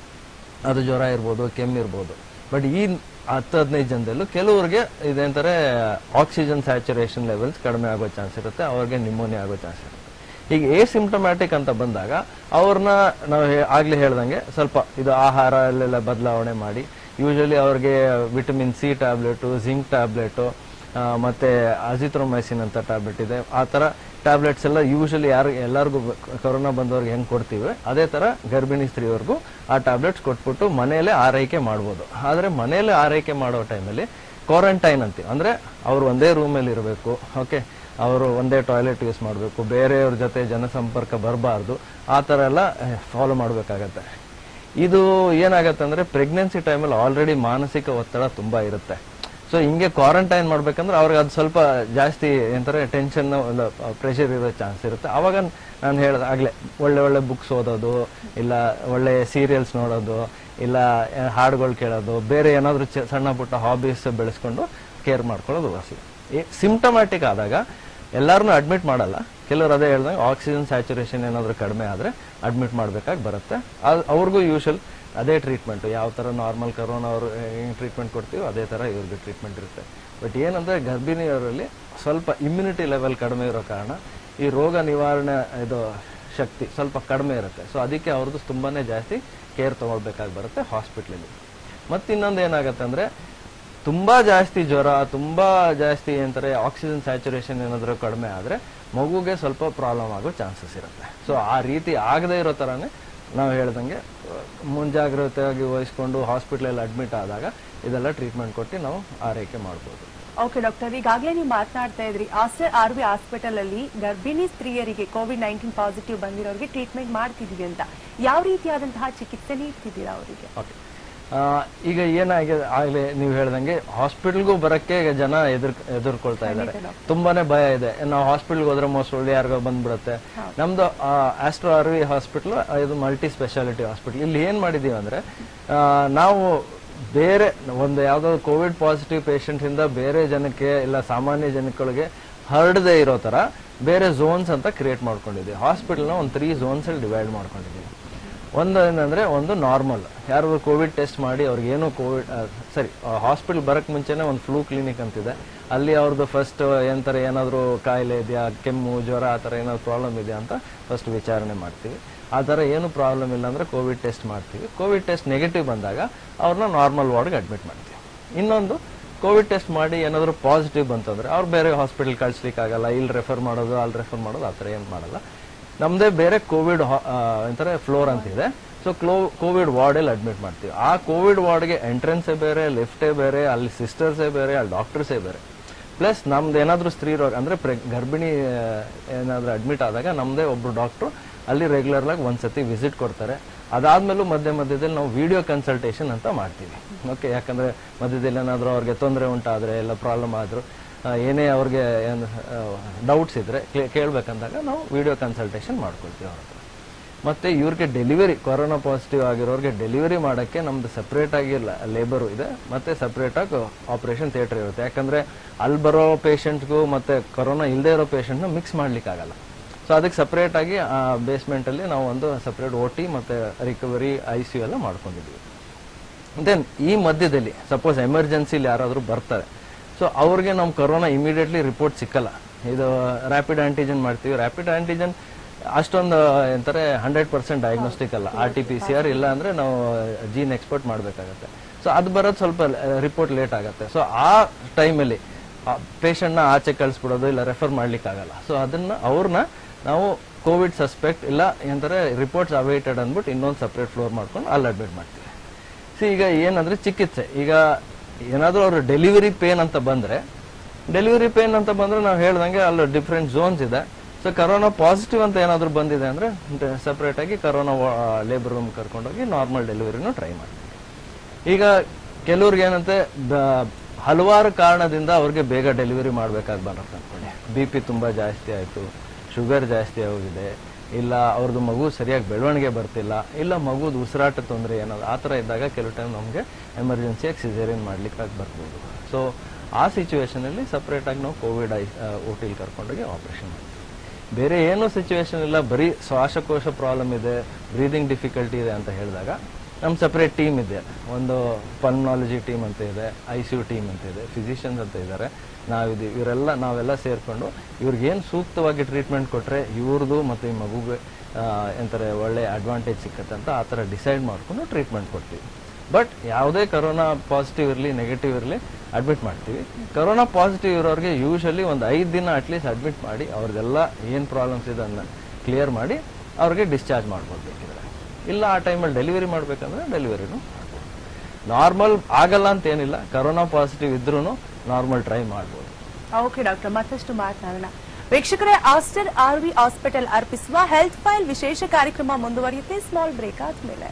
ಅದು ಜ್ವರ ಇರ್ಬೋದು ಕೆಮ್ಮು ಇರ್ಬೋದು ಬಟ್ ಈ ಹತ್ತು ಹದಿನೈದು ಜನದಲ್ಲೂ ಕೆಲವ್ರಿಗೆ ಇದೇಂತಾರೆ ಆಕ್ಸಿಜನ್ ಸ್ಯಾಚುರೇಷನ್ ಲೆವೆಲ್ಸ್ ಕಡಿಮೆ ಆಗೋ ಚಾನ್ಸ್ ಇರುತ್ತೆ ಅವ್ರಿಗೆ ನಿಮೋನಿಯಾ ಆಗೋ ಚಾನ್ಸ್ ಇರುತ್ತೆ ಈಗ ಎ ಸಿಂಪ್ಟಮ್ಯಾಟಿಕ್ ಅಂತ ಬಂದಾಗ ಅವ್ರನ್ನ ನಾವು ಹೇ- ಆಗ್ಲೇ ಹೇಳ್ದಂಗೆ ಸ್ವಲ್ಪ ಇದು ಆಹಾರ ಅಲ್ಲೆಲ್ಲ ಬದಲಾವಣೆ ಮಾಡಿ ಯೂಶಲಿ ಅವ್ರಿಗೆ vitamin C tablet zinc tablet ಮತ್ತೆ ಅಜಿಥ್ರೋಮೈಸಿನ್ ಅಂತ ಟ್ಯಾಬ್ಲೆಟ್ ಇದೆ ಆ ಥರ ಟ್ಯಾಬ್ಲೆಟ್ಸ್ ಎಲ್ಲ ಯೂಶಲಿ ಯಾರು ಎಲ್ಲರಿಗೂ ಕೊರೋನಾ ಬಂದವ್ರಿಗೆ ಹೆಂಗೆ ಕೊಡ್ತೀವಿ ಅದೇ ಥರ ಗರ್ಭಿಣಿ ಸ್ತ್ರೀಯವ್ರಿಗೂ ಆ ಟ್ಯಾಬ್ಲೆಟ್ಸ್ ಕೊಟ್ಬಿಟ್ಟು ಮನೆಯಲ್ಲೇ ಆರೈಕೆ ಮಾಡ್ಬೋದು ಆದರೆ ಮನೆಯಲ್ಲೇ ಆರೈಕೆ ಮಾಡೋ ಟೈಮಲ್ಲಿ ಕ್ವಾರಂಟೈನ್ ಅಂತೀವಿ ಅಂದರೆ ಅವರು ಒಂದೇ ರೂಮಲ್ಲಿ ಇರಬೇಕು ಓಕೆ ಅವರು ಒಂದೇ ಟಾಯ್ಲೆಟ್ ಯೂಸ್ ಮಾಡಬೇಕು ಬೇರೆಯವ್ರ ಜೊತೆ ಜನಸಂಪರ್ಕ ಬರಬಾರ್ದು ಆ ಥರ ಎಲ್ಲ ಫಾಲೋ ಮಾಡಬೇಕಾಗತ್ತೆ ಇದು ಏನಾಗತ್ತೆ ಅಂದ್ರೆ ಪ್ರೆಗ್ನೆನ್ಸಿ ಟೈಮಲ್ಲಿ ಆಲ್ರೆಡಿ ಮಾನಸಿಕ ಒತ್ತಡ ತುಂಬಾ ಇರುತ್ತೆ ಸೊ ಹಿಂಗೆ ಕ್ವಾರಂಟೈನ್ ಮಾಡ್ಬೇಕಂದ್ರೆ ಅವ್ರಿಗೆ ಅದು ಸ್ವಲ್ಪ ಜಾಸ್ತಿ ಏನಂತಾರೆ ಟೆನ್ಷನ್ ಪ್ರೆಷರ್ ಇರೋ ಚಾನ್ಸ್ ಇರುತ್ತೆ ಅವಾಗ ನಾನು ಹೇಳ್ದೆ ಆಗ್ಲೇ ಒಳ್ಳೆ ಒಳ್ಳೆ ಬುಕ್ಸ್ ಓದೋದು ಇಲ್ಲ ಒಳ್ಳೆ ಸೀರಿಯಲ್ಸ್ ನೋಡೋದು ಇಲ್ಲ ಆ, ಹಾಡುಗಳು ಕೇಳೋದು ಬೇರೆ ಏನಾದರೂ ಸಣ್ಣ ಪುಟ್ಟ ಹಾಬೀಸ್ ಬೆಳೆಸ್ಕೊಂಡು ಕೇರ್ ಮಾಡ್ಕೊಳ್ಳೋದು ವಾಸಿ ಸಿಂಪ್ಟಮ್ಯಾಟಿಕ್ ಆದಾಗ ಎಲ್ಲರನ್ನೂ ಅಡ್ಮಿಟ್ ಮಾಡಲ್ಲ ಕೆಲವರು ಅದೇ ಹೇಳ್ದಂಗೆ ಆಕ್ಸಿಜನ್ ಸ್ಯಾಚುರೇಷನ್ ಏನಾದರೂ ಕಡಿಮೆ ಆದರೆ ಅಡ್ಮಿಟ್ ಮಾಡಬೇಕಾಗಿ ಬರುತ್ತೆ ಅದ್- ಅವ್ರಿಗೂ ಯೂಶಲ್ ಅದೇ ಟ್ರೀಟ್ಮೆಂಟ್ ಯಾವ ಥರ ನಾರ್ಮಲ್ ಕರೋನಾ ಅವರು ಹೆಂಗೆ ಟ್ರೀಟ್ಮೆಂಟ್ ಕೊಡ್ತೀವೋ ಅದೇ ಥರ ಇವ್ರಿಗೆ ಟ್ರೀಟ್ಮೆಂಟ್ ಇರುತ್ತೆ ಬಟ್ ಏನಂದ್ರೆ ಗರ್ಭಿಣಿಯವರಲ್ಲಿ ಸ್ವಲ್ಪ ಇಮ್ಯುನಿಟಿ ಲೆವೆಲ್ ಕಡಿಮೆ ಇರೋ ಕಾರಣ ಈ ರೋಗ ನಿವಾರಣೆ ಇದು ಶಕ್ತಿ ಸ್ವಲ್ಪ ಕಡಿಮೆ ಇರುತ್ತೆ ಸೊ ಅದಕ್ಕೆ ಅವ್ರದ್ದು ತುಂಬಾನೇ ಜಾಸ್ತಿ ಕೇರ್ ತಗೊಳ್ಬೇಕಾಗಿ ಬರುತ್ತೆ ಹಾಸ್ಪಿಟ್ಲಲ್ಲಿ ಮತ್ತೆ ಇನ್ನೊಂದು ಏನಾಗುತ್ತೆ ಅಂದ್ರೆ ತುಂಬಾ ಜಾಸ್ತಿ ಜ್ವರ ತುಂಬಾ ಜಾಸ್ತಿ ಏನಂತಾರೆ ಆಕ್ಸಿಜನ್ ಸ್ಯಾಚುರೇಷನ್ ಏನಾದರೂ ಕಡಿಮೆ ಆದ್ರೆ ಮಗುಗೆ ಸ್ವಲ್ಪ ಪ್ರಾಬ್ಲಮ್ ಆಗೋ ಚಾನ್ಸಸ್ ಇರುತ್ತೆ ಸೊ ಆ ರೀತಿ ಆಗದೇ ಇರೋ ಥರನೇ ನಾವು ಹೇಳ್ದಂಗೆ ಅಹ್, ಮುಂಜಾಗ್ರತೆಯಾಗಿ ವಹಿಸ್ಕೊಂಡು ಹಾಸ್ಪಿಟ್ಲಲ್ಲಿ ಅಡ್ಮಿಟ್ ಆದಾಗ ಇದೆಲ್ಲ ಟ್ರೀಟ್ಮೆಂಟ್ ಕೊಟ್ಟು ನಾವು ಆರೈಕೆ ಮಾಡ್ಬೋದು ಓಕೆ ಡಾಕ್ಟರ್ ಈಗಾಗಲೇ ನೀವು ಮಾತನಾಡ್ತಾ ಇದ್ರಿ ಆಸ್ಟರ್ ಆರ್ ವಿ ಹಾಸ್ಪಿಟಲ್ ಅಲ್ಲಿ ಗರ್ಭಿಣಿ ಸ್ತ್ರೀಯರಿಗೆ ಕೋವಿಡ್ ನೈನ್ಟೀನ್ ಪಾಸಿಟಿವ್ ಬಂದಿರೋರಿಗೆ ಟ್ರೀಟ್ಮೆಂಟ್ ಮಾಡ್ತಿದೀವಿ ಅಂತ ಯಾವ ರೀತಿಯಾದಂತಹ ಚಿಕಿತ್ಸೆ ನೀಡ್ತಿದ್ದೀರಾ ಅವರಿಗೆ ಓಕೆ ಈಗ ಏನಾಗಿದೆ ಆಗ್ಲೇ ನೀವು ಹೇಳ್ದಂಗೆ ಹಾಸ್ಪಿಟಲ್ಗೂ ಬರಕ್ಕೆ ಈಗ ಜನ ಎದುರ್ ಎದುರ್ಕೊಳ್ತಾ ಇದ್ದಾರೆ ತುಂಬಾನೇ ಭಯ ಇದೆ ನಾವು ಹಾಸ್ಪಿಟಲ್ಗೆ ಹೋದ್ರೆ ಮೋಸ್ಟ್ ಯಾರಿಗೋ ಬಂದ್ಬಿಡುತ್ತೆ ನಮ್ದು ಆಸ್ಟ್ರೋ ಆರ್ ವಿ ಹಾಸ್ಪಿಟಲ್ ಇದು ಮಲ್ಟಿ ಸ್ಪೆಷಾಲಿಟಿ ಹಾಸ್ಪಿಟಲ್ ಇಲ್ಲಿ ಏನ್ ಮಾಡಿದೀವಿ ಅಂದ್ರೆ ಆ, ನಾವು ಬೇರೆ ಒಂದು ಯಾವ್ದೋ ಕೋವಿಡ್ ಪಾಸಿಟಿವ್ ಪೇಷಂಟ್ ಇಂದ ಬೇರೆ ಜನಕ್ಕೆ ಇಲ್ಲ ಸಾಮಾನ್ಯ ಜನಗಳಿಗೆ ಹರಡದೆ ಇರೋ ತರ ಬೇರೆ ಝೋನ್ಸ್ ಅಂತ ಕ್ರಿಯೇಟ್ ಮಾಡ್ಕೊಂಡಿದ್ದೀವಿ ಹಾಸ್ಪಿಟಲ್ನ ಒಂದು ತ್ರೀ ಝೋನ್ಸ್ ಅಲ್ಲಿ ಡಿವೈಡ್ ಮಾಡ್ಕೊಂಡಿದ್ದೀವಿ ಒಂದು ಏನಂದ್ರೆ ಒಂದು ನಾರ್ಮಲ್ ಯಾರು ಕೋವಿಡ್ ಟೆಸ್ಟ್ ಮಾಡಿ ಅವ್ರಿಗೆ ಏನು ಕೋವಿಡ್ ಸರಿ ಹಾಸ್ಪಿಟಲ್ ಬರಕ್ ಮುಂಚೆನೆ ಒಂದು ಫ್ಲೂ ಕ್ಲಿನಿಕ್ ಅಂತಿದೆ ಅಲ್ಲಿ ಅವ್ರದ್ದು ಫಸ್ಟ್ ಏನಂತಾರೆ ಏನಾದರೂ ಕಾಯಿಲೆ ಇದೆಯಾ ಕೆಮ್ಮು ಜ್ವರ ಆ ಥರ ಏನಾದ್ರು ಪ್ರಾಬ್ಲಮ್ ಇದೆಯಾ ಅಂತ ಫಸ್ಟ್ ವಿಚಾರಣೆ ಮಾಡ್ತೀವಿ ಆ ಥರ ಏನು ಪ್ರಾಬ್ಲಮ್ ಇಲ್ಲ ಅಂದ್ರೆ ಕೋವಿಡ್ ಟೆಸ್ಟ್ ಮಾಡ್ತೀವಿ ಕೋವಿಡ್ ಟೆಸ್ಟ್ ನೆಗೆಟಿವ್ ಬಂದಾಗ ಅವ್ರನ್ನ ನಾರ್ಮಲ್ ವಾರ್ಡ್ಗೆ ಅಡ್ಮಿಟ್ ಮಾಡ್ತೀವಿ ಇನ್ನೊಂದು ಕೋವಿಡ್ ಟೆಸ್ಟ್ ಮಾಡಿ ಏನಾದರೂ ಪಾಸಿಟಿವ್ ಬಂತಂದ್ರೆ ಅವ್ರು ಬೇರೆ ಹಾಸ್ಪಿಟಲ್ ಕಳಿಸ್ಲಿಕ್ಕೆ ಆಗಲ್ಲ ಇಲ್ಲಿ ರೆಫರ್ ಮಾಡೋದು ಅಲ್ಲಿ ರೆಫರ್ ಮಾಡೋದು ಆ ಥರ ಏನು ಮಾಡಲ್ಲ ನಮ್ದೇ ಬೇರೆ ಕೋವಿಡ್ ಅಂತಾರೆ ಫ್ಲೋರ್ ಅಂತ ಇದೆ ಸೊ ಕ್ಲೋ ಕೋವಿಡ್ ವಾರ್ಡಲ್ಲಿ ಅಡ್ಮಿಟ್ ಮಾಡ್ತೀವಿ ಆ ಕೋವಿಡ್ ವಾರ್ಡ್ಗೆ ಎಂಟ್ರೆನ್ಸೇ ಬೇರೆ ಲಿಫ್ಟೇ ಬೇರೆ ಅಲ್ಲಿ ಸಿಸ್ಟರ್ಸೇ ಬೇರೆ ಅಲ್ಲಿ ಡಾಕ್ಟರ್ಸೇ ಬೇರೆ ಪ್ಲಸ್ ನಮ್ದು ಏನಾದರೂ ಸ್ತ್ರೀ ರೋಗ ಅಂದ್ರೆ ಪ್ರೆಗ್ ಗರ್ಭಿಣಿ ಏನಾದರೂ ಅಡ್ಮಿಟ್ ಆದಾಗ ನಮ್ದೇ ಒಬ್ರು ಡಾಕ್ಟ್ರು ಅಲ್ಲಿ ರೆಗ್ಯುಲರ್ ಆಗಿ ಒಂದ್ಸತಿ ವಿಸಿಟ್ ಕೊಡ್ತಾರೆ ಅದಾದ್ಮೇಲೂ ಮಧ್ಯ ಮಧ್ಯದಲ್ಲಿ ನಾವು ವಿಡಿಯೋ ಕನ್ಸಲ್ಟೇಷನ್ ಅಂತ ಮಾಡ್ತೀವಿ ಓಕೆ ಯಾಕಂದ್ರೆ ಮಧ್ಯದಲ್ಲಿ ಏನಾದರೂ ಅವ್ರಿಗೆ ತೊಂದರೆ ಉಂಟಾದ್ರೆ ಎಲ್ಲ ಪ್ರಾಬ್ಲಮ್ ಆದ್ರು ಆ, ಏನೇ ಅವ್ರಿಗೆ ಏನು ಡೌಟ್ಸ್ ಇದ್ರೆ ಕೇ- ಕೇಳ್ಬೇಕಂದಾಗ ನಾವು ವಿಡಿಯೋ ಕನ್ಸಲ್ಟೇಷನ್ ಮಾಡ್ಕೊಳ್ತೀವಿ ಅವ್ರ ಹತ್ರ ಮತ್ತೆ ಇವ್ರಿಗೆ ಡೆಲಿವರಿ ಕೊರೋನಾ ಪಾಸಿಟಿವ್ ಆಗಿರೋರಿಗೆ ಡೆಲಿವರಿ ಮಾಡೋಕ್ಕೆ ನಮ್ದು ಸಪ್ರೇಟ್ ಆಗಿ ಲೇಬರು ಇದೆ ಮತ್ತೆ ಸಪ್ರೇಟ್ ಆಗಿ ಆಪರೇಷನ್ ಥಿಯೇಟರ್ ಇರುತ್ತೆ ಯಾಕಂದ್ರೆ ಅಲ್ಲಿ ಬರೋ ಪೇಷಂಟ್ಗೂ ಮತ್ತೆ ಕೊರೋನಾ ಇಲ್ಲದೆ ಇರೋ ಪೇಷಂಟ್ನ ಮಿಕ್ಸ್ ಮಾಡ್ಲಿಕ್ಕಾಗಲ್ಲ ಸೊ ಅದಕ್ಕೆ ಸಪ್ರೇಟ್ ಆಗಿ ಆ ಬೇಸ್ಮೆಂಟ್ ಅಲ್ಲಿ ನಾವು ಒಂದು ಸಪ್ರೇಟ್ ಓ ಟಿ ಮತ್ತೆ ರಿಕವರಿ ಐ ಸಿ ಯು ಎಲ್ಲ ಮಾಡ್ಕೊಂಡಿದ್ವಿ ದೆನ್ ಈ ಮಧ್ಯದಲ್ಲಿ ಸಪೋಸ್ ಎಮರ್ಜೆನ್ಸಿಲಿ ಯಾರಾದರೂ ಬರ್ತಾರೆ ಸೊ ಅವ್ರಿಗೆ ನಮ್ಮ ಕೊರೋನಾ ಇಮಿಡಿಯೇಟ್ಲಿ ರಿಪೋರ್ಟ್ ಸಿಕ್ಕಲ್ಲ ಇದು ರ್ಯಾಪಿಡ್ ಆಂಟಿಜನ್ ಮಾಡ್ತೀವಿ ರ್ಯಾಪಿಡ್ ಆಂಟಿಜನ್ ಅಷ್ಟೊಂದು ಎಂತಾರೆ ಹಂಡ್ರೆಡ್ ಪರ್ಸೆಂಟ್ ಡಯಾಗ್ನೋಸ್ಟಿಕ್ ಅಲ್ಲ R T P C R ಇಲ್ಲ ಅಂದ್ರೆ ನಾವು ಜೀನ್ ಎಕ್ಸ್ಪರ್ಟ್ ಮಾಡಬೇಕಾಗತ್ತೆ ಸೊ ಅದು ಬರೋದು ಸ್ವಲ್ಪ ರಿಪೋರ್ಟ್ ಲೇಟ್ ಆಗುತ್ತೆ ಸೊ ಆ ಟೈಮಲ್ಲಿ ಪೇಷಂಟ್ನ ಆಚೆ ಕಳಿಸ್ಬಿಡೋದು ಇಲ್ಲ ರೆಫರ್ ಮಾಡ್ಲಿಕ್ಕಾಗಲ್ಲ ಸೊ ಅದನ್ನ ಅವ್ರನ್ನ ನಾವು ಕೋವಿಡ್ ಸಸ್ಪೆಕ್ಟ್ ಇಲ್ಲ ಎಂತಾರೆ ರಿಪೋರ್ಟ್ಸ್ ಅವೈಟೆಡ್ ಅಂದ್ಬಿಟ್ಟು ಇನ್ನೊಂದು ಸಪ್ರೇಟ್ ಫ್ಲೋರ್ ಮಾಡ್ಕೊಂಡು ಅಲ್ಲಿ ಅಡ್ಮಿಟ್ ಮಾಡ್ತೀವಿ ಸಿ ಈಗ ಏನಂದ್ರೆ ಚಿಕಿತ್ಸೆ ಈಗ ಏನಾದರೂ ಅವ್ರ ಡೆಲಿವರಿ ಪೇನ್ ಅಂತ ಬಂದ್ರೆ ಡೆಲಿವರಿ ಪೇನ್ ಅಂತ ಬಂದ್ರೆ ನಾವು ಹೇಳ್ದಂಗೆ ಅಲ್ಲಿ ಡಿಫ್ರೆಂಟ್ ಝೋನ್ಸ್ ಇದೆ ಸೊ ಕರೋನಾ ಪಾಸಿಟಿವ್ ಅಂತ ಏನಾದರೂ ಬಂದಿದೆ ಅಂದ್ರೆ ಸಪ್ರೇಟ್ ಆಗಿ ಕರೋನಾ ಲೇಬರ್ ರೂಮ್ ಕರ್ಕೊಂಡೋಗಿ ನಾರ್ಮಲ್ ಡೆಲಿವರಿನೂ ಟ್ರೈ ಮಾಡ್ತೀವಿ ಈಗ ಕೆಲವ್ರಿಗೆ ಏನಂತೆ ಬ- ಹಲವಾರು ಕಾರಣದಿಂದ ಅವ್ರಿಗೆ ಬೇಗ ಡೆಲಿವರಿ ಮಾಡ್ಬೇಕಾಗಿ ಬರುತ್ತೆ ಅನ್ಕೊಳ್ಳಿ ಬಿ ಪಿ ತುಂಬಾ ಜಾಸ್ತಿ ಆಯ್ತು ಶುಗರ್ ಜಾಸ್ತಿ ಆಗಿದೆ ಇಲ್ಲ ಅವ್ರದ್ದು ಮಗು ಸರಿಯಾಗಿ ಬೆಳವಣಿಗೆ ಬರ್ತಿಲ್ಲ ಇಲ್ಲ ಮಗುದು ಉಸಿರಾಟ ತೊಂದರೆ ಏನಾದ್ರು ಆ ಥರ ಇದ್ದಾಗ ಕೆಲವು ಟೈಮ್ ನಮಗೆ ಎಮರ್ಜೆನ್ಸಿಯಾಗಿ ಸಿಸೇರಿಯನ್ ಮಾಡ್ಲಿಕ್ಕಾಗಿ ಬರ್ಬೋದು ಸೊ ಆ ಸಿಚುವೇಶನ್ ಅಲ್ಲಿ ಸಪ್ರೇಟ್ ಆಗಿ ನಾವು ಕೋವಿಡ್ ಐ ಓ ಟಿಲ್ ಕರ್ಕೊಂಡೋಗಿ ಆಪರೇಷನ್ ಮಾಡ್ತೀವಿ ಬೇರೆ ಏನೂ ಸಿಚುವೇಶನ್ ಇಲ್ಲ ಬರೀ ಶ್ವಾಸಕೋಶ ಪ್ರಾಬ್ಲಮ್ ಇದೆ ಬ್ರೀದಿಂಗ್ ಡಿಫಿಕಲ್ಟಿ ಇದೆ ಅಂತ ಹೇಳಿದಾಗ ನಮ್ಮ ಸಪ್ರೇಟ್ ಟೀಮ್ ಇದೆ ಒಂದು ಪಲ್ಮಾಲಜಿ ಟೀಮ್ ಅಂತ ಇದೆ ಐ ಸಿ ಯು ಟೀಮ್ ಅಂತ ಇದೆ ಫಿಸಿಷಿಯನ್ಸ್ ಅಂತ ಇದ್ದಾರೆ ನಾವಿದ್ದೀವಿ ಇವರೆಲ್ಲ ನಾವೆಲ್ಲ ಸೇರ್ಕೊಂಡು ಇವ್ರಿಗೆ ಏನು ಸೂಕ್ತವಾಗಿ ಟ್ರೀಟ್ಮೆಂಟ್ ಕೊಟ್ಟರೆ ಇವ್ರದ್ದು ಮತ್ತು ಈ ಮಗುಗೆ ಆ, ಎಂತಾರೆ ಒಳ್ಳೆ ಅಡ್ವಾಂಟೇಜ್ ಸಿಕ್ಕತ್ತೆ ಅಂತ ಆ ಥರ ಡಿಸೈಡ್ ಮಾಡ್ಕೊಂಡು ಟ್ರೀಟ್ಮೆಂಟ್ ಕೊಡ್ತೀವಿ ಬಟ್ ಯಾವುದೇ ಕರೋನಾ ಪಾಸಿಟಿವ್ ಇರಲಿ ನೆಗೆಟಿವ್ ಇರಲಿ ಅಡ್ಮಿಟ್ ಮಾಡ್ತೀವಿ ಕರೋನಾ ಪಾಸಿಟಿವ್ ಇರೋರಿಗೆ ಯೂಶಲಿ ಒಂದು ಐದು ದಿನ ಅಟ್ಲೀಸ್ಟ್ ಅಡ್ಮಿಟ್ ಮಾಡಿ ಅವ್ರದ್ದೆಲ್ಲ ಏನು ಪ್ರಾಬ್ಲಮ್ಸ್ ಇದೆ ಅದನ್ನ ಕ್ಲಿಯರ್ ಮಾಡಿ ಅವ್ರಿಗೆ ಡಿಸ್ಚಾರ್ಜ್ ಮಾಡ್ಕೊಳ್ಬೇಕಿದ್ರೆ ಇಲ್ಲ ಆ ಟೈಮಲ್ಲಿ ಡೆಲಿವರಿ ಮಾಡ್ಬೇಕಂದ್ರೆ ಡೆಲಿವರಿನೂ ನಾರ್ಮಲ್ ಆಗಲ್ಲ ಅಂತ ಏನಿಲ್ಲ ಕರೋನಾ ಪಾಸಿಟಿವ್ ಇದ್ರೂ ನಾರ್ಮಲ್ ಟ್ರೈ ಮಾಡ್ಬೋದು ಓಕೆ ಡಾಕ್ಟರ್ ಮತ್ತಷ್ಟು ಮಾತನಾಡೋಣ ವೀಕ್ಷಕರೇ ಆಸ್ಟರ್ ಆರ್ ವಿ ಹಾಸ್ಪಿಟಲ್ ಅರ್ಪಿಸುವ ಹೆಲ್ತ್ ಫೈಲ್ ವಿಶೇಷ ಕಾರ್ಯಕ್ರಮ ಮುಂದುವರಿಯುತ್ತೆ ಸ್ಮಾಲ್ ಬ್ರೇಕ್ ಆದ್ಮೇಲೆ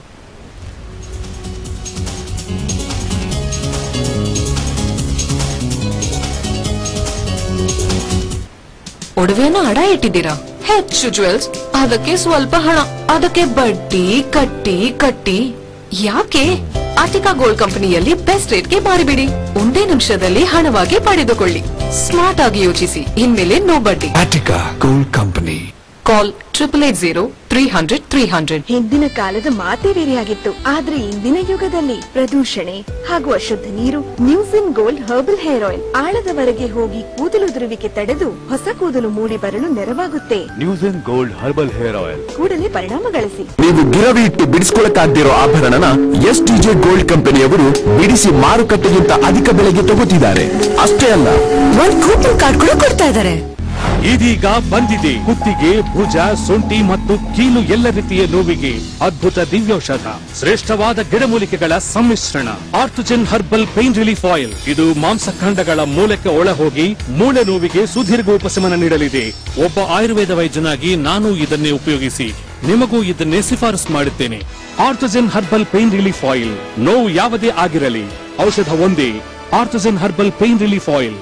ಒಡವೆಯನ್ನ ಅಡ ಇಟ್ಟಿದ್ದೀರಾ ಹೆಚ್ಚು ಜುವೆಲ್ಸ್ ಅದಕ್ಕೆ ಸ್ವಲ್ಪ ಹಣ ಅದಕ್ಕೆ ಬಡ್ಡಿ ಕಟ್ಟಿ ಕಟ್ಟಿ ಯಾಕೆ ಆಟಿಕಾ ಗೋಲ್ಡ್ ಕಂಪನಿಯಲ್ಲಿ ಬೆಸ್ಟ್ ರೇಟ್ಗೆ ಮಾರಿಬಿಡಿ ಒಂದೇ ನಿಮಿಷದಲ್ಲಿ ಹಣವಾಗಿ ಪಡೆದುಕೊಳ್ಳಿ ಸ್ಮಾರ್ಟ್ ಆಗಿ ಯೋಚಿಸಿ ಇನ್ಮೇಲೆ ನೋ ಬಡ್ಡಿ Attica Gold Company. Call triple eight zero three hundred three hundred ಹಿಂದಿನ ಕಾಲದ ಮಾತೇ ಬೇರೆಯಾಗಿತ್ತು ಆದ್ರೆ ಇಂದಿನ ಯುಗದಲ್ಲಿ ಪ್ರದೂಷಣೆ ಹಾಗೂ ಅಶುದ್ಧ ನೀರು Nuzen gold herbal hair oil ಆಳದವರೆಗೆ ಹೋಗಿ ಕೂದಲುದುರುವಿಕೆ ತಡೆದು ಹೊಸ ಕೂದಲು ಮೂಡಿ ಬರಲು ನೆರವಾಗುತ್ತೆ Nuzen gold herbal hair oil ಕೂಡಲೇ ಪರಿಣಾಮ ಗಳಿಸಿ ನೀವು ಗಿರವಿ ಇಟ್ಟು ಬಿಡಿಸ್ಕೊಳಕ್ಕಾಗ್ದಿರೋ ಆಭರಣನ ಎಸ್ ಟಿಜೆ ಗೋಲ್ಡ್ ಕಂಪನಿಯವರು ಬಿಡಿಸಿ ಮಾರುಕಟ್ಟೆಗಿಂತ ಅಧಿಕ ಬೆಲೆಗೆ ತಗೋತಿದ್ದಾರೆ ಅಷ್ಟೇ ಅಲ್ಲ ಒಂದ್ ಕೂಪನ್ ಕಾರ್ಡ್ ಕೂಡ ಕೊಡ್ತಾ ಇದ್ದಾರೆ ಇದೀಗ ಬಂದಿದೆ ಕುತ್ತಿಗೆ ಭುಜ ಸೊಂಟಿ ಮತ್ತು ಕೀಲು ಎಲ್ಲ ರೀತಿಯ ನೋವಿಗೆ ಅದ್ಭುತ ದಿವ್ಯೌಷಧ ಶ್ರೇಷ್ಠವಾದ ಗಿಡಮೂಲಿಕೆಗಳ ಸಮ್ಮಿಶ್ರಣ ಆರ್ಥುಜನ್ ಹರ್ಬಲ್ ಪೈನ್ ರಿಲೀಫ್ ಆಯಿಲ್ ಇದು ಮಾಂಸಖಂಡಗಳ ಮೂಲಕ್ಕೆ ಒಳ ಹೋಗಿ ಮೂಳೆ ನೋವಿಗೆ ಸುದೀರ್ಘ ಉಪಶಮನ ನೀಡಲಿದೆ ಒಬ್ಬ ಆಯುರ್ವೇದ ವೈದ್ಯನಾಗಿ ನಾನು ಇದನ್ನೇ ಉಪಯೋಗಿಸಿ ನಿಮಗೂ ಇದನ್ನೇ ಶಿಫಾರಸು ಮಾಡುತ್ತೇನೆ ಆರ್ಥುಜನ್ ಹರ್ಬಲ್ ಪೈನ್ ರಿಲೀಫ್ ಆಯಿಲ್ ನೋವು ಯಾವುದೇ ಆಗಿರಲಿ ಔಷಧ ಒಂದೇ ಆರ್ಥುಜನ್ herbal pain relief oil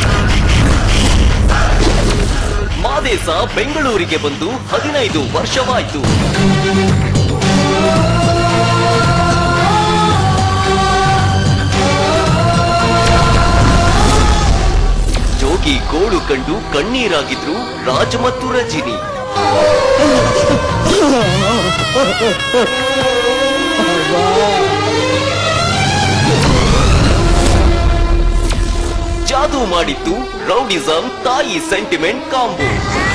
Madesha ಬೆಂಗಳೂರಿಗೆ ಬಂದು ಹದಿನೈದು ವರ್ಷವಾಯಿತು ಜೋಗಿ ಗೋಳು ಕಂಡು ಕಣ್ಣೀರಾಗಿದ್ರು ರಾಜ್ ಮತ್ತು ರಜಿನಿ ಜಾದೂ ಮಾಡಿತ್ತು ರೌಡಿಸಂ ತಾಯಿ ಸೆಂಟಿಮೆಂಟ್ ಕಾಂಬೋ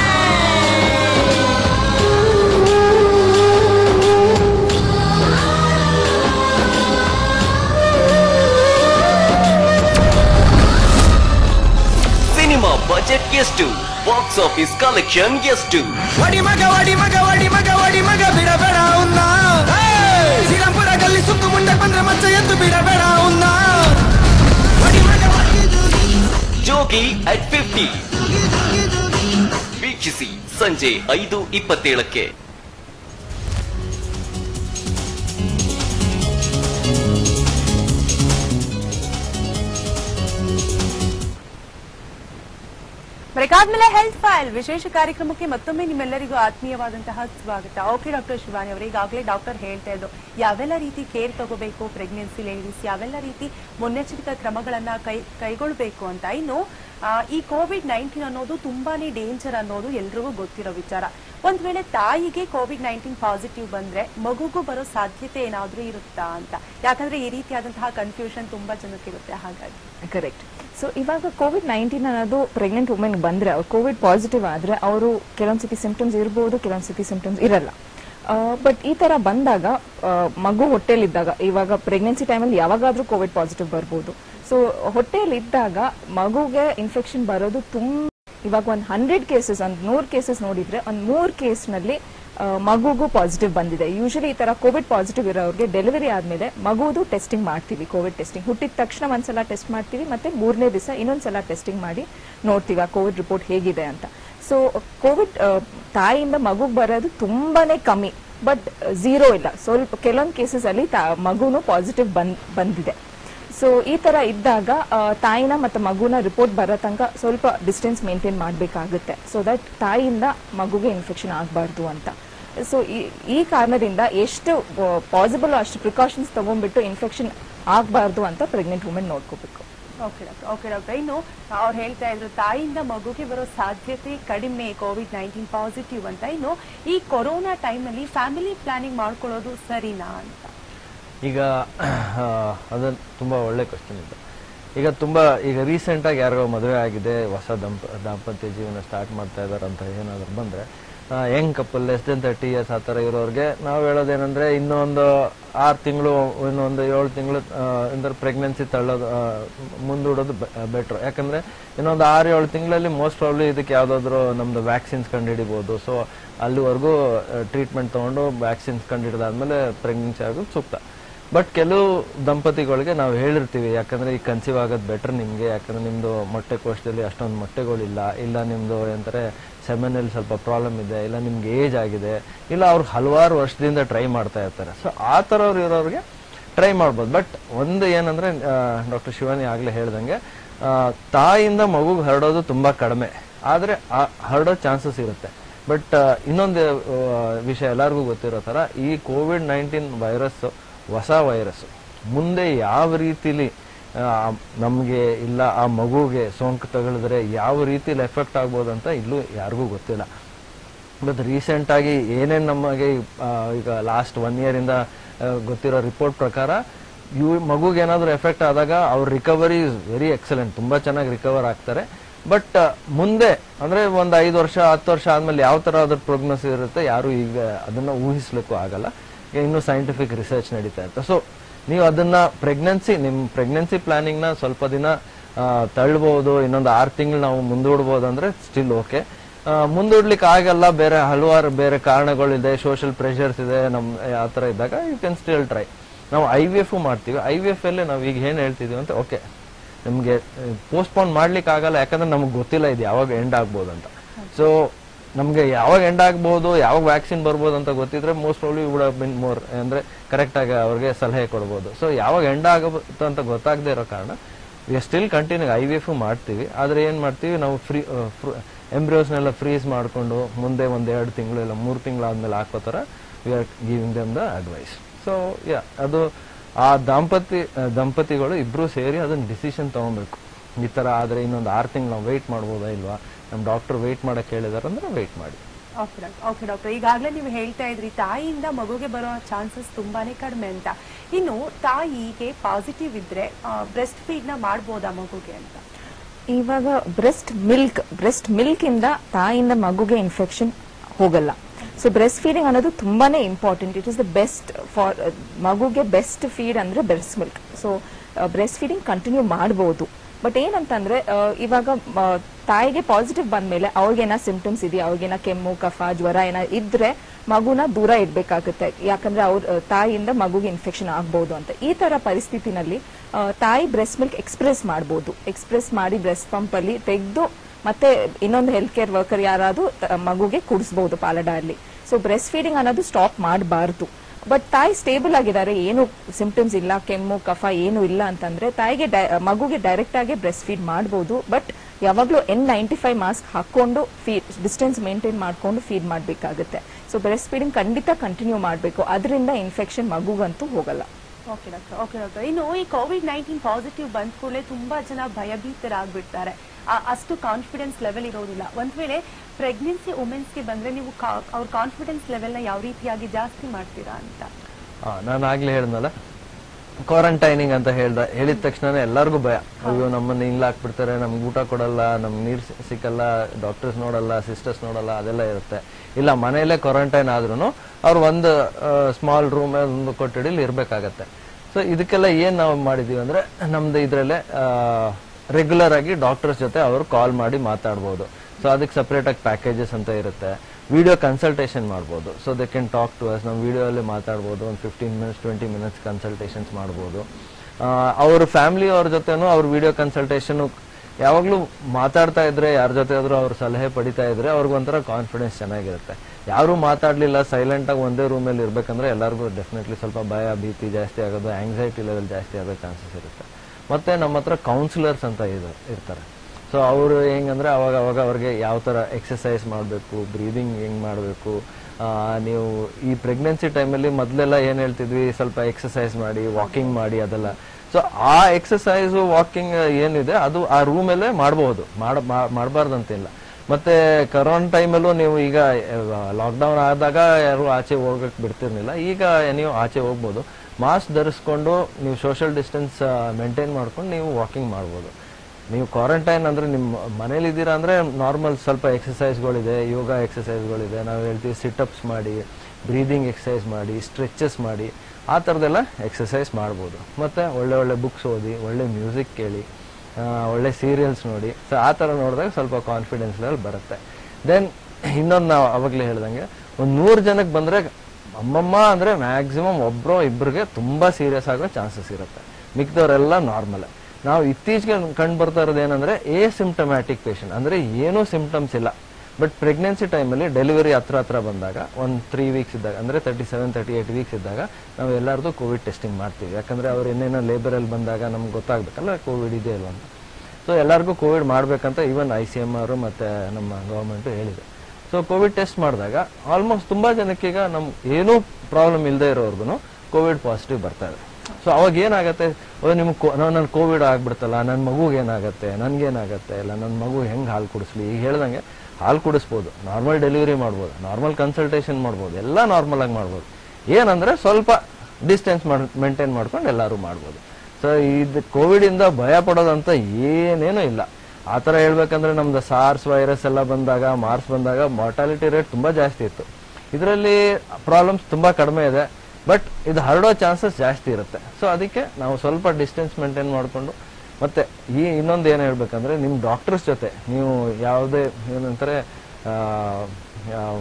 ಸಿನಿಮಾ ಬಜೆಟ್ ಎಷ್ಟು ಬಾಕ್ಸ್ ಆಫೀಸ್ ಕಲೆಕ್ಷನ್ ಎಷ್ಟು ವಡಿ ಮಗ ವಡಿ ಮಗ ವಡಿ ಮಗ ವಡಿ ಮಗ ಬಿಡಬೇಡ ಅವನ್ನ ಶ್ರೀರಾಮ್ಪುರ ಗಲ್ಲಿ ಸುತ್ತು ಮುಂದೆ ಬಂದ್ರೆ ಮಚ್ಚ ಎದ್ದು ಬಿಡಬೇಡ ಅವನ್ನ ವಡಿ ಮಗ ಜೋಗಿ ಅಟ್ ಫಿಫ್ಟಿ ವೀಕ್ಷಿಸಿ ಸಂಜೆ ಐದು ಇಪ್ಪತ್ತೇಳಕ್ಕೆ ಬ್ರೇಕ್ ಆದ್ಮೇಲೆ ಹೆಲ್ತ್ ಫೈಲ್ ವಿಶೇಷ ಕಾರ್ಯಕ್ರಮಕ್ಕೆ ಮತ್ತೊಮ್ಮೆ ನಿಮ್ಮೆಲ್ಲರಿಗೂ ಆತ್ಮೀಯವಾದಂತಹ ಸ್ವಾಗತ ಓಕೆ ಡಾಕ್ಟರ್ ಶಿವಾನಿ ಅವರು ಈಗಾಗಲೇ ಡಾಕ್ಟರ್ ಹೇಳ್ತಾ ಇದ್ರು ಯಾವೆಲ್ಲ ರೀತಿ ಕೇರ್ ತಗೋಬೇಕು ಪ್ರೆಗ್ನೆನ್ಸಿ ಲೇಡೀಸ್ ಯಾವೆಲ್ಲ ರೀತಿ ಮುನ್ನೆಚ್ಚರಿಕಾ ಕ್ರಮಗಳನ್ನ ಕೈ ಕೈಗೊಳ್ಬೇಕು ಅಂತ ಇನ್ನು ಆ, ಈ ಕೋವಿಡ್ ನೈನ್ಟೀನ್ ಅನ್ನೋದು ತುಂಬಾನೇ ಡೇಂಜರ್ ಅನ್ನೋದು ಎಲ್ರಿಗೂ ಗೊತ್ತಿರೋ ವಿಚಾರ ಒಂದ್ ವೇಳೆ ತಾಯಿಗೆ ಕೋವಿಡ್ ನೈನ್ಟೀನ್ ಪಾಸಿಟಿವ್ ಬಂದ್ರೆ ಮಗುಗೂ ಬರೋ ಸಾಧ್ಯತೆ ಏನಾದ್ರೂ ಇರುತ್ತಾ ಅಂತ ಯಾಕಂದ್ರೆ ಈ ರೀತಿಯಾದಂತಹ ಕನ್ಫ್ಯೂಷನ್ ತುಂಬಾ ಜನಕ್ಕಿರುತ್ತೆ ಹಾಗಾಗಿ ಕರೆಕ್ಟ್ ಸೊ ಇವಾಗ ಕೋವಿಡ್ ನೈನ್ಟೀನ್ ಅನ್ನೋದು ಪ್ರೆಗ್ನೆಂಟ್ ವುಮೆನ್ ಬಂದ್ರೆ ಅವ್ರು ಕೋವಿಡ್ ಪಾಸಿಟಿವ್ ಆದ್ರೆ ಅವರು ಕೆಲವೊಂದ್ಸತಿ ಸಿಂಪ್ಟಮ್ಸ್ ಇರ್ಬೋದು ಕೆಲವೊಂದ್ಸತಿ ಸಿಂಪ್ಟಮ್ಸ್ ಇರಲ್ಲ ಬಟ್ ಈ ತರ ಬಂದಾಗ ಆ, ಮಗು ಹೊಟ್ಟೆಲಿದ್ದಾಗ ಇವಾಗ ಪ್ರೆಗ್ನೆನ್ಸಿ ಟೈಮಲ್ಲಿ ಯಾವಾಗಾದ್ರೂ ಕೋವಿಡ್ ಪಾಸಿಟಿವ್ ಬರ್ಬೋದು ಸೊ ಹೊಟ್ಟೆಲಿದ್ದಾಗ ಮಗುಗೆ ಇನ್ಫೆಕ್ಷನ್ ಬರೋದು ತುಂಬ ಇವಾಗ ಒಂದು ಹಂಡ್ರೆಡ್ ಕೇಸಸ್ ಒಂದು ನೂರ್ ಕೇಸಸ್ ನೋಡಿದ್ರೆ ಒಂದು ಮೂರ್ ಕೇಸ್ನಲ್ಲಿ ಮಗುಗೂ ಪಾಸಿಟಿವ್ ಬಂದಿದೆ ಯೂಶಲಿ ಈ ತರ ಕೋವಿಡ್ ಪಾಸಿಟಿವ್ ಇರೋರಿಗೆ ಡೆಲಿವರಿ ಆದ್ಮೇಲೆ ಮಗುದು ಟೆಸ್ಟಿಂಗ್ ಮಾಡ್ತೀವಿ ಕೋವಿಡ್ ಟೆಸ್ಟಿಂಗ್ ಹುಟ್ಟಿದ ತಕ್ಷಣ ಒಂದ್ಸಲ ಟೆಸ್ಟ್ ಮಾಡ್ತೀವಿ ಮತ್ತೆ ಮೂರನೇ ದಿವಸ ಇನ್ನೊಂದ್ಸಲ ಟೆಸ್ಟಿಂಗ್ ಮಾಡಿ ನೋಡ್ತೀವಿ ಆ ಕೋವಿಡ್ ರಿಪೋರ್ಟ್ ಹೇಗಿದೆ ಅಂತ ಸೊ ಕೋವಿಡ್ ತಾಯಿಯಿಂದ ಮಗುಗ್ ಬರೋದು ತುಂಬಾನೇ ಕಮ್ಮಿ ಬಟ್ ಝೀರೋ ಇಲ್ಲ ಸ್ವಲ್ಪ ಕೆಲವೊಂದು ಕೇಸಸ್ ಅಲ್ಲಿ ತಾ- ಮಗುನು ಪಾಸಿಟಿವ್ ಬಂದ್ ಬಂದಿದೆ ಸೊ ಈ ತರ ಇದ್ದಾಗ ಆ, ತಾಯಿನ ಮತ್ತೆ ಮಗುನ ರಿಪೋರ್ಟ್ ಬರೋ ತನಕ ಸ್ವಲ್ಪ ಡಿಸ್ಟೆನ್ಸ್ ಮೇಂಟೈನ್ ಮಾಡಬೇಕಾಗುತ್ತೆ ಸೊ ದಟ್ ತಾಯಿಯಿಂದ ಮಗುಗೆ ಇನ್ಫೆಕ್ಷನ್ ಆಗಬಾರ್ದು ಅಂತ ಸೊ ಈ ಕಾರಣದಿಂದ ಎಷ್ಟು ಪಾಸಿಬಲ್ ಅಷ್ಟು ಪ್ರಿಕಾಷನ್ಸ್ ತಗೊಂಡ್ಬಿಟ್ಟು ಇನ್ಫೆಕ್ಷನ್ ಆಗಬಾರ್ದು ಅಂತ ಪ್ರೆಗ್ನೆಂಟ್ ವುಮೆನ್ ನೋಡ್ಕೋಬೇಕು ಓಕೆ ಡಾಕ್ಟರ್ ಓಕೆ ಡಾಕ್ಟರ್ ಇನ್ನು ಅವ್ರು ಹೇಳ್ತಾ ಇದ್ರು ತಾಯಿಯಿಂದ ಮಗುಗೆ ಬರೋ ಸಾಧ್ಯತೆ ಕಡಿಮೆ ಕೋವಿಡ್ ನೈನ್ಟೀನ್ ಪಾಸಿಟಿವ್ ಅಂತ ಇನ್ನು ಈ ಕೊರೋನಾ ಟೈಮಲ್ಲಿ ಫ್ಯಾಮಿಲಿ ಪ್ಲಾನಿಂಗ್ ಮಾಡ್ಕೊಳ್ಳೋದು ಸರಿನಾ ಅಂತ ಈಗ ಆ, ಅದು ತುಂಬಾ ಒಳ್ಳೆ ಕ್ವಶನ್ ಇದೆ ಈಗ ತುಂಬಾ ಈಗ ರೀಸೆಂಟ್ ಆಗಿ ಯಾರಿಗೋ ಮದುವೆ ಆಗಿದೆ ಹೊಸ ದಂಪ ದಾಂಪತ್ಯ ಜೀವನ ಸ್ಟಾರ್ಟ್ ಮಾಡ್ತಾ ಇದಾರೆ ಅಂತ ಏನಾದ್ರು ಬಂದ್ರೆ young couple less than thirty years ಆ ಥರ ಇರೋರಿಗೆ ನಾವು ಹೇಳೋದೇನಂದ್ರೆ ಇನ್ನೊಂದು ಆರು ತಿಂಗಳು ಇನ್ನೊಂದು ಏಳು ತಿಂಗಳು ಅಂದ್ರೆ ಪ್ರೆಗ್ನೆನ್ಸಿ ತಳ್ಳೋದು ಆ, ಮುಂದೂಡೋದು ಬೆಟ್ರ್ ಯಾಕಂದ್ರೆ ಇನ್ನೊಂದು ಆರು ಏಳು ತಿಂಗಳಲ್ಲಿ ಮೋಸ್ಟ್ ಪ್ರಾಬ್ಲಿ ಇದಕ್ಕೆ ಯಾವ್ದಾದ್ರು ನಮ್ದು ವ್ಯಾಕ್ಸಿನ್ಸ್ ಕಂಡುಹಿಡಿಬಹುದು ಸೊ ಅಲ್ಲಿವರೆಗೂ ಟ್ರೀಟ್ಮೆಂಟ್ ತಗೊಂಡು ವ್ಯಾಕ್ಸಿನ್ಸ್ ಕಂಡುಹಿಡಿದಾದ್ಮೇಲೆ ಪ್ರೆಗ್ನೆನ್ಸಿ ಆಗೋದು ಸೂಕ್ತ ಬಟ್ ಕೆಲವು ದಂಪತಿಗಳಿಗೆ ನಾವು ಹೇಳಿರ್ತೀವಿ ಯಾಕಂದ್ರೆ ಈ ಕನ್ಸೀವ್ ಆಗೋದು ಬೆಟರ್ ನಿಮ್ಗೆ ಯಾಕಂದ್ರೆ ನಿಮ್ದು ಮೊಟ್ಟೆ ಕೋಶದಲ್ಲಿ ಅಷ್ಟೊಂದು ಮೊಟ್ಟೆಗಳಿಲ್ಲ ಇಲ್ಲ ನಿಮ್ದು ಏನಂತಾರೆ ಸೆಮೆನಲ್ಲಿ ಸ್ವಲ್ಪ ಪ್ರಾಬ್ಲಮ್ ಇದೆ ಇಲ್ಲ ನಿಮ್ಗೆ ಏಜ್ ಆಗಿದೆ ಇಲ್ಲ ಅವ್ರು ಹಲವಾರು ವರ್ಷದಿಂದ ಟ್ರೈ ಮಾಡ್ತಾ ಇರ್ತಾರೆ ಸೊ ಆ ಥರವ್ರು ಇರೋರಿಗೆ ಟ್ರೈ ಮಾಡ್ಬೋದು ಬಟ್ ಒಂದು ಏನಂದ್ರೆ ಡಾಕ್ಟರ್ ಶಿವಾನಿ ಆಗ್ಲೇ ಹೇಳ್ದಂಗೆ ಆ, ತಾಯಿಯಿಂದ ಮಗುಗೆ ಹರಡೋದು ತುಂಬಾ ಕಡಿಮೆ ಆದ್ರೆ ಆ ಹರಡೋ ಚಾನ್ಸಸ್ ಇರುತ್ತೆ ಬಟ್ ಇನ್ನೊಂದು ಆ, ವಿಷಯ ಎಲ್ಲರಿಗೂ ಗೊತ್ತಿರೋ ತರ ಈ ಕೋವಿಡ್ ನೈನ್ಟೀನ್ ವೈರಸ್ ಹೊಸ ವೈರಸ್ ಮುಂದೆ ಯಾವ ರೀತಿಲಿ ನಮಗೆ ಇಲ್ಲ ಆ ಮಗುಗೆ ಸೋಂಕು ತಗುಲಿದ್ರೆ ಯಾವ ರೀತಿಲಿ ಎಫೆಕ್ಟ್ ಆಗ್ಬೋದು ಅಂತ ಇಲ್ಲೂ ಯಾರಿಗೂ ಗೊತ್ತಿಲ್ಲ ಬಟ್ ರೀಸೆಂಟ್ ಆಗಿ ಏನೇನ್ ನಮಗೆ ಆ, ಈಗ ಲಾಸ್ಟ್ ಒನ್ ಇಯರ್ ಇಂದ ಆ, ಗೊತ್ತಿರೋ ರಿಪೋರ್ಟ್ ಪ್ರಕಾರ ಇವ್ ಮಗುಗೆ ಏನಾದ್ರು ಎಫೆಕ್ಟ್ ಆದಾಗ ಅವ್ರ ರಿಕವರಿ ಇಸ್ ವೆರಿ ಎಕ್ಸಲೆಂಟ್ ತುಂಬಾ ಚೆನ್ನಾಗಿ ರಿಕವರ್ ಆಗ್ತಾರೆ ಬಟ್ ಮುಂದೆ ಅಂದ್ರೆ ಒಂದ್ ಐದು ವರ್ಷ ಹತ್ತು ವರ್ಷ ಆದ್ಮೇಲೆ ಯಾವ ತರ ಅದ್ರ ಪ್ರೋಗ್ನೋಸ್ ಇರುತ್ತೆ ಯಾರು ಈಗ ಅದನ್ನ ಊಹಿಸ್ಲಿಕ್ಕೂ ಆಗಲ್ಲ ಈಗ ಇನ್ನೂ ಸೈಂಟಿಫಿಕ್ ರಿಸರ್ಚ್ ನಡೀತಾ ಇರುತ್ತೆ ಸೊ ನೀವು ಅದನ್ನ ಪ್ರೆಗ್ನೆನ್ಸಿ ನಿಮ್ ಪ್ರೆಗ್ನೆನ್ಸಿ ಪ್ಲಾನಿಂಗ್ ನ ಸ್ವಲ್ಪ ದಿನ ಆ, ತಳ್ಬಹುದು ಇನ್ನೊಂದು ಆರು ತಿಂಗಳು ನಾವು ಮುಂದೂಡ್ಬೋದು ಅಂದ್ರೆ ಸ್ಟಿಲ್ ಓಕೆ ಮುಂದೂಡ್ಲಿಕ್ಕೆ ಆಗಲ್ಲ ಬೇರೆ ಹಲವಾರು ಬೇರೆ ಕಾರಣಗಳಿದೆ ಸೋಷಿಯಲ್ ಪ್ರೆಷರ್ಸ್ ಇದೆ ನಮ್ ಆ ತರ ಇದ್ದಾಗ ಯು ಕ್ಯಾನ್ ಸ್ಟಿಲ್ ಟ್ರೈ ನಾವು ಐ ವಿ ಎಫ್ ಮಾಡ್ತೀವಿ ಐ ವಿ ಎಫ್ ಅಲ್ಲಿ ನಾವು ಈಗ ಏನ್ ಹೇಳ್ತಿದೀವಿ ಅಂತ ಓಕೆ ನಮ್ಗೆ ಪೋಸ್ಟ್ಪೋನ್ ಮಾಡ್ಲಿಕ್ಕೆ ಆಗಲ್ಲ ಯಾಕಂದ್ರೆ ನಮ್ಗೆ ಗೊತ್ತಿಲ್ಲ ಇದು ಯಾವಾಗ ಎಂಡ್ ಆಗ್ಬೋದು ಅಂತ ಸೊ ನಮ್ಗೆ ಯಾವಾಗ ಎಂಡ್ ಆಗ್ಬೋದು ಯಾವಾಗ ವ್ಯಾಕ್ಸಿನ್ ಬರ್ಬೋದು ಅಂತ ಗೊತ್ತಿದ್ರೆ most probably would have been more ಅಂದ್ರೆ ಕರೆಕ್ಟ್ ಆಗಿ ಅವ್ರಿಗೆ ಸಲಹೆ ಕೊಡ್ಬೋದು ಸೊ ಯಾವಾಗ ಎಂಡ್ ಆಗುತ್ತೆ ಅಂತ ಗೊತ್ತಾಗದೇ ಇರೋ ಕಾರಣ we still continue I V F ಮಾಡ್ತೀವಿ ಆದ್ರೆ ಏನ್ ಮಾಡ್ತೀವಿ ನಾವು ಫ್ರೀ ಎಂಬ್ರಿಯೋಸ್ನೆಲ್ಲ ಫ್ರೀಸ್ ಮಾಡ್ಕೊಂಡು ಮುಂದೆ ಒಂದ್ ಎರಡು ತಿಂಗಳು ಇಲ್ಲ ಮೂರು ತಿಂಗಳು ಆದ್ಮೇಲೆ ಹಾಕೋ ತರ we are giving them the advice so yeah ಅದು ಆ ದಾಂಪತ್ಯ ದಂಪತಿಗಳು ಇಬ್ರು ಸೇರಿ ಅದನ್ನ ಡಿಸಿಷನ್ ತಗೊಬೇಕು ಈ ತರ ಆದ್ರೆ ಇನ್ನೊಂದು ಆರು ತಿಂಗಳು ನಾವು ವೆಯ್ಟ್ ಮಾಡ್ಬೋದಾ ಇಲ್ವಾ ನಮ್ ಡಾಕ್ಟರ್ ವೆಯ್ಟ್ ಮಾಡಕ್ ಹೇಳಿದಾರೆ ಅಂದ್ರೆ ವೆಯ್ಟ್ ಮಾಡಿ ಓಕೆ ಡಾಕ್ಟರ್ ಓಕೆ ಡಾಕ್ಟರ್ ಈಗಾಗಲೇ ನೀವು ಹೇಳ್ತಾ ಇದ್ರಿ ತಾಯಿಯಿಂದ ಮಗುಗೆ ಬರೋ ಚಾನ್ಸಸ್ ತುಂಬಾನೇ ಕಡಿಮೆ ಅಂತ ಇನ್ನು ತಾಯಿಗೆ ಪಾಸಿಟಿವ್ ಇದ್ರೆ ಬ್ರೆಸ್ಟ್ ಫೀಡ್ ನ ಮಾಡ್ಬೋದಾ ಮಗುಗೆ ಅಂತ ಇವಾಗ ಬ್ರೆಸ್ಟ್ ಮಿಲ್ಕ್ ಬ್ರೆಸ್ಟ್ ಮಿಲ್ಕ್ ಇಂದ ತಾಯಿಯಿಂದ ಮಗುಗೆ ಇನ್ಫೆಕ್ಷನ್ ಹೋಗಲ್ಲ ಸೊ ಬ್ರೆಸ್ಟ್ ಫೀಡಿಂಗ್ ಅನ್ನೋದು ತುಂಬಾನೇ important it is the best for ಮಗುಗೆ ಬೆಸ್ಟ್ ಫೀಡ್ ಅಂದ್ರೆ breast milk so breast feeding continue ಮಾಡಬಹುದು ಬಟ್ ಏನಂತಂದ್ರೆ ಆ, ಇವಾಗ ಆ, ತಾಯಿಗೆ ಪಾಸಿಟಿವ್ ಬಂದ್ಮೇಲೆ ಅವ್ರಿಗೇನ ಸಿಂಪ್ಟಮ್ಸ್ ಇದೆಯಾ ಅವ್ರಿಗೇನ ಕೆಮ್ಮು ಕಫ ಜ್ವರ ಏನ ಇದ್ರೆ ಮಗುನ ದೂರ ಇಡ್ಬೇಕಾಗುತ್ತೆ ಯಾಕಂದ್ರೆ ಅವ್ರ ತಾಯಿಯಿಂದ ಮಗುಗೆ ಇನ್ಫೆಕ್ಷನ್ ಆಗ್ಬಹುದು ಅಂತ ಈ ತರ ಪರಿಸ್ಥಿತಿನಲ್ಲಿ ಆ, ತಾಯಿ ಬ್ರೆಸ್ಟ್ ಮಿಲ್ಕ್ ಎಕ್ಸ್ಪ್ರೆಸ್ ಮಾಡಬಹುದು ಎಕ್ಸ್ಪ್ರೆಸ್ ಮಾಡಿ ಬ್ರೆಸ್ಟ್ ಪಂಪ್ ಅಲ್ಲಿ ತೆಗೆದು ಮತ್ತೆ ಇನ್ನೊಂದು ಹೆಲ್ತ್ ಕೇರ್ ವರ್ಕರ್ ಯಾರಾದ್ರೂ ಆ, ಮಗುಗೆ ಕುಡಿಸಬಹುದು ಪಾಲಡ ಅಲ್ಲಿ ಸೊ ಬ್ರೆಸ್ಟ್ ಫೀಡಿಂಗ್ ಅನ್ನೋದು ಸ್ಟಾಪ್ ಮಾಡಬಾರ್ದು ಬಟ್ ತಾಯಿ ಸ್ಟೇಬಲ್ ಆಗಿದ್ದಾರೆ ಏನು ಸಿಂಪ್ಟಮ್ಸ್ ಇಲ್ಲ ಕೆಮ್ಮು ಕಫ ಏನು ಇಲ್ಲ ಅಂತಂದ್ರೆ ತಾಯಿಗೆ ಡೈ- ಮಗುಗೆ ಡೈರೆಕ್ಟ್ ಆಗಿ ಬ್ರೆಸ್ಟ್ ಫೀಡ್ ಮಾಡಬಹುದು ಬಟ್ ಯಾವಾಗ್ಲೂ ಎನ್ ನೈಂಟಿ ಫೈವ್ ಮಾಸ್ಕ್ ಹಾಕೊಂಡು ಫೀಡ್ ಡಿಸ್ಟೆನ್ಸ್ ಮೇಂಟೈನ್ ಮಾಡ್ಕೊಂಡು ಫೀಡ್ ಮಾಡಬೇಕಾಗುತ್ತೆ ಸೊ ಬ್ರೆಸ್ಟ್ ಫೀಡಿಂಗ್ ಖಂಡಿತ ಕಂಟಿನ್ಯೂ ಮಾಡಬೇಕು ಅದರಿಂದ ಇನ್ಫೆಕ್ಷನ್ ಮಗುಗಂತೂ ಹೋಗಲ್ಲ ಓಕೆ ಡಾಕ್ಟರ್ ಓಕೆ ಡಾಕ್ಟರ್ ಇನ್ನು ಈ ಕೋವಿಡ್ ನೈನ್ಟೀನ್ ಪಾಸಿಟಿವ್ ಬಂದ ಕೂಡಲೇ ತುಂಬಾ ಜನ ಭಯಭೀತರಾಗ್ಬಿಡ್ತಾರೆ ಆ- ಅಷ್ಟು ಕಾನ್ಫಿಡೆನ್ಸ್ ಲೆವೆಲ್ ಇರೋದಿಲ್ಲ ಒಂದ್ ವೇಳೆ ಪ್ರೆಗ್ನೆನ್ಸಿ ವುಮೆನ್ಸ್ಗೆ ಬಂದ್ರೆ ನೀವು ಕಾ- ಅವ್ರ ಕಾನ್ಫಿಡೆನ್ಸ್ ಲೆವೆಲ್ನ ಯಾವ ರೀತಿಯಾಗಿ ಜಾಸ್ತಿ ಮಾಡ್ತೀರಾ ಅಂತ ನಾನು ಆಗ್ಲೇ ಹೇಳ್ದಲ್ಲ ಕ್ವಾರಂಟೈನಿಂಗ್ ಅಂತ ಹೇಳ್ದ ಹೇಳಿದ ತಕ್ಷಣ ಎಲ್ಲರಿಗೂ ಭಯ ಅಯ್ಯೋ ನಮ್ಮನ್ನ ಇಲ್ಲ ಹಾಕ್ಬಿಡ್ತಾರೆ ನಮ್ಗೆ ಊಟ ಕೊಡಲ್ಲ ನಮ್ಗೆ ನೀರ್ ಸಿ- ಸಿಕ್ಕಲ್ಲ ಡಾಕ್ಟರ್ಸ್ ನೋಡಲ್ಲ ಸಿಸ್ಟರ್ಸ್ ನೋಡಲ್ಲ ಅದೆಲ್ಲ ಇರುತ್ತೆ ಇಲ್ಲ ಮನೆಯಲ್ಲೇ ಕ್ವಾರಂಟೈನ್ ಆದ್ರೂ ಅವ್ರು ಒಂದು ಸ್ಮಾಲ್ ರೂಮ್ ಒಂದು ಕೊಠಡಿಲಿ ಇರ್ಬೇಕಾಗತ್ತೆ ಸೊ ಇದಕ್ಕೆಲ್ಲ ಏನ್ ನಾವು ಮಾಡಿದೀವಿ ಅಂದ್ರೆ ನಮ್ದು ಇದ್ರಲ್ಲೇ ರೆಗ್ಯುಲರ್ ಆಗಿ ಡಾಕ್ಟರ್ಸ್ ಜೊತೆ ಅವರು ಕಾಲ್ ಮಾಡಿ ಮಾತಾಡ್ಬೋದು ಸೊ ಅದಕ್ಕೆ ಸಪ್ರೇಟ್ ಆಗಿ ಪ್ಯಾಕೇಜಸ್ ಅಂತ ಇರುತ್ತೆ ವಿಡಿಯೋ ಕನ್ಸಲ್ಟೇಷನ್ ಮಾಡ್ಬೋದು so they can talk to us ನಾವು ವಿಡಿಯೋ ಅಲ್ಲಿ ಮಾತಾಡ್ಬೋದು ಒಂದು fifteen minutes twenty minutes consultations ಮಾಡ್ಬೋದು ಅವ್ರ ಫ್ಯಾಮಿಲಿ ಅವ್ರ ಜೊತೆನೂ ಅವ್ರ ವಿಡಿಯೋ ಕನ್ಸಲ್ಟೇಷನ್ ಯಾವಾಗ್ಲೂ ಮಾತಾಡ್ತಾ ಇದ್ರೆ ಯಾರ ಜೊತೆ ಆದ್ರೂ ಅವ್ರ ಸಲಹೆ ಪಡಿತಾ ಇದ್ರೆ ಅವ್ರಿಗೊಂಥರ ಕಾನ್ಫಿಡೆನ್ಸ್ ಚೆನ್ನಾಗಿರುತ್ತೆ ಯಾರು ಮಾತಾಡ್ಲಿಲ್ಲ ಸೈಲೆಂಟ್ ಆಗಿ ಒಂದೇ ರೂಮಲ್ಲಿ ಇರ್ಬೇಕಂದ್ರೆ ಎಲ್ಲರಿಗೂ ಡೆಫಿನೆಟ್ಲಿ ಸ್ವಲ್ಪ ಭಯ ಭೀತಿ ಜಾಸ್ತಿ ಆಗೋದು ಆಂಗ್ಸೈಟಿ ಲೆವೆಲ್ ಜಾಸ್ತಿ ಆಗೋ ಚಾನ್ಸಸ್ ಇರುತ್ತೆ ಮತ್ತೆ ನಮ್ಮ ಹತ್ರ ಕೌನ್ಸಿಲರ್ಸ್ ಅಂತ ಇದೆ- ಇರ್ತಾರೆ ಸೊ ಅವರು ಹೆಂಗಂದ್ರೆ ಅವಾಗ ಅವಾಗ ಅವ್ರಿಗೆ ಯಾವ ತರ ಎಕ್ಸಸೈಸ್ ಮಾಡಬೇಕು ಬ್ರೀದಿಂಗ್ ಹೆಂಗ್ ಮಾಡಬೇಕು ನೀವು ಈ ಪ್ರೆಗ್ನೆನ್ಸಿ ಟೈಮಲ್ಲಿ ಮೊದಲೆಲ್ಲ ಏನ್ ಹೇಳ್ತಿದ್ವಿ ಸ್ವಲ್ಪ ಎಕ್ಸಸೈಸ್ ಮಾಡಿ ವಾಕಿಂಗ್ ಮಾಡಿ ಅದೆಲ್ಲ ಸೊ ಆ ಎಕ್ಸಸೈಸ್ ವಾಕಿಂಗ್ ಏನಿದೆ ಅದು ಆ ರೂಮಲ್ಲೇ ಮಾಡಬಹುದು ಮಾಡಬಾರ್ದಂತಿಲ್ಲ ಮತ್ತೆ ಕರೋನಾ ಟೈಮಲ್ಲೂ ನೀವು ಈಗ ಲಾಕ್ಡೌನ್ ಆದಾಗ ಯಾರು ಆಚೆ ಹೋಗಕ್ ಬಿಡ್ತಿರ್ಲಿಲ್ಲ ಈಗ ನೀವು ಆಚೆ ಹೋಗ್ಬೋದು ಮಾಸ್ಕ್ ಧರಿಸ್ಕೊಂಡು ನೀವು ಸೋಷಿಯಲ್ ಡಿಸ್ಟೆನ್ಸ್ ಮೇಂಟೈನ್ ಮಾಡ್ಕೊಂಡು ನೀವು ವಾಕಿಂಗ್ ಮಾಡ್ಬೋದು ನೀವು ಕ್ವಾರಂಟೈನ್ ಅಂದ್ರೆ ನಿಮ್ಮ ಮನೇಲಿ ಇದ್ದೀರಾ ಅಂದ್ರೆ ನಾರ್ಮಲ್ ಸ್ವಲ್ಪ ಎಕ್ಸಸೈಸ್ಗಳಿದೆ ಯೋಗ ಎಕ್ಸಸೈಸ್ಗಳಿದೆ ನಾವು ಹೇಳ್ತೀವಿ ಸಿಟಪ್ಸ್ ಮಾಡಿ ಬ್ರೀದಿಂಗ್ ಎಕ್ಸಸೈಸ್ ಮಾಡಿ ಸ್ಟ್ರೆಚಸ್ ಮಾಡಿ ಆ ಥರದ್ದೆಲ್ಲ ಎಕ್ಸಸೈಸ್ ಮಾಡ್ಬೋದು ಮತ್ತೆ ಒಳ್ಳೆ ಒಳ್ಳೆ ಬುಕ್ಸ್ ಓದಿ ಒಳ್ಳೆ ಮ್ಯೂಸಿಕ್ ಕೇಳಿ ಆ, ಒಳ್ಳೆ ಸೀರಿಯಲ್ಸ್ ನೋಡಿ ಸೊ ಆ ಥರ ನೋಡಿದಾಗ ಸ್ವಲ್ಪ ಕಾನ್ಫಿಡೆನ್ಸ್ ಲೆವೆಲ್ ಬರುತ್ತೆ ದೆನ್ ಇನ್ನೊಂದು ನಾವು ಅವಾಗಲೇ ಹೇಳ್ದಂಗೆ ಒಂದು ನೂರು ಜನಕ್ಕೆ ಬಂದ್ರೆ ಅಮ್ಮಮ್ಮ ಅಂದ್ರೆ ಮ್ಯಾಕ್ಸಿಮಮ್ ಒಬ್ರೋ ಇಬ್ಬರಿಗೆ ತುಂಬಾ ಸೀರಿಯಸ್ ಆಗೋ ಚಾನ್ಸಸ್ ಇರುತ್ತೆ ಮಿಕ್ದವರೆಲ್ಲ ನಾರ್ಮಲ್ ನಾವು ಇತ್ತೀಚೆಗೆ ಕಂಡು ಬರ್ತಾ ಇರೋದು ಏನಂದ್ರೆ ಎ ಸಿಂಪ್ಟಮ್ಯಾಟಿಕ್ ಪೇಷಂಟ್ ಅಂದ್ರೆ ಏನೂ ಸಿಂಪ್ಟಮ್ಸ್ ಇಲ್ಲ ಬಟ್ ಪ್ರೆಗ್ನೆನ್ಸಿ ಟೈಮಲ್ಲಿ ಡೆಲಿವರಿ ಹತ್ರ ಹತ್ರ ಬಂದಾಗ ಒಂದು ತ್ರೀ ವೀಕ್ಸ್ ಇದ್ದಾಗ ಅಂದ್ರೆ thirty seven thirty eight weeks ಇದ್ದಾಗ ನಾವು ಎಲ್ಲರದು ಕೋವಿಡ್ ಟೆಸ್ಟಿಂಗ್ ಮಾಡ್ತೀವಿ ಯಾಕಂದ್ರೆ ಅವ್ರು ಇನ್ನೇನೋ ಲೇಬರಲ್ಲಿ ಬಂದಾಗ ನಮ್ಗೆ ಗೊತ್ತಾಗ್ಬೇಕಲ್ಲ ಕೋವಿಡ್ ಇದೆ ಇಲ್ವಾ ಅಂತ ಸೊ ಎಲ್ಲರಿಗೂ ಕೋವಿಡ್ ಮಾಡ್ಬೇಕಂತ even I C M R ಮತ್ತೆ ನಮ್ಮ ಗವರ್ಮೆಂಟ್ ಹೇಳಿದೆ ಸೊ ಕೋವಿಡ್ ಟೆಸ್ಟ್ ಮಾಡಿದಾಗ ಆಲ್ಮೋಸ್ಟ್ ತುಂಬಾ ಜನಕ್ಕೆ ಈಗ ನಮ್ ಏನೂ ಪ್ರಾಬ್ಲಮ್ ಇಲ್ಲದೆ ಇರೋರ್ಗು ಕೋವಿಡ್ ಪಾಸಿಟಿವ್ ಬರ್ತಾ ಇದೆ ಸೊ ಅವಾಗ ಏನಾಗತ್ತೆ ಓ ನಿಮ್ಗೆ ನನ್ನ ಕೋವಿಡ್ ಆಗ್ಬಿಡ್ತಲ್ಲ ನನ್ನ ಮಗುಗೆ ಏನಾಗತ್ತೆ ನನ್ಗೇನಾಗತ್ತೆ ಇಲ್ಲ ನನ್ನ ಮಗು ಹೆಂಗ್ ಹಾಲು ಕುಡಿಸ್ಲಿ ಈಗ ಹೇಳ್ದಂಗೆ ಹಾಲು ಕುಡಿಸ್ಬೋದು ನಾರ್ಮಲ್ ಡೆಲಿವರಿ ಮಾಡ್ಬೋದು ನಾರ್ಮಲ್ ಕನ್ಸಲ್ಟೇಷನ್ ಮಾಡ್ಬೋದು ಎಲ್ಲ ನಾರ್ಮಲ್ ಆಗಿ ಮಾಡ್ಬೋದು ಏನಂದ್ರೆ ಸ್ವಲ್ಪ ಡಿಸ್ಟೆನ್ಸ್ ಮೇಂಟೈನ್ ಮಾಡ್ಕೊಂಡು ಎಲ್ಲರೂ ಮಾಡ್ಬೋದು ಸೊ ಇದು ಕೋವಿಡ್ ಇಂದ ಭಯ ಪಡೋದಂತ ಏನೇನೂ ಇಲ್ಲ ಆ ಥರ ಹೇಳ್ಬೇಕಂದ್ರೆ ನಮ್ದು ಸಾರ್ಸ್ ವೈರಸ್ ಎಲ್ಲ ಬಂದಾಗ ಮಾರ್ಸ್ ಬಂದಾಗ ಮಾರ್ಟಾಲಿಟಿ ರೇಟ್ ತುಂಬಾ ಜಾಸ್ತಿ ಇತ್ತು ಇದರಲ್ಲಿ ಪ್ರಾಬ್ಲಮ್ಸ್ ತುಂಬಾ ಕಡಿಮೆ ಇದೆ ಬಟ್ ಇದು ಹರಡೋ ಚಾನ್ಸಸ್ ಜಾಸ್ತಿ ಇರುತ್ತೆ ಸೊ ಅದಕ್ಕೆ ನಾವು ಸ್ವಲ್ಪ ಡಿಸ್ಟೆನ್ಸ್ ಮೇಂಟೈನ್ ಮಾಡಿಕೊಂಡು ಮತ್ತೆ ಈ ಇನ್ನೊಂದು ಏನು ಹೇಳ್ಬೇಕಂದ್ರೆ ನಿಮ್ಮ ಡಾಕ್ಟರ್ಸ್ ಜೊತೆ ನೀವು ಯಾವುದೇ ಏನಂತಾರೆ ಆ, ಯಾವ-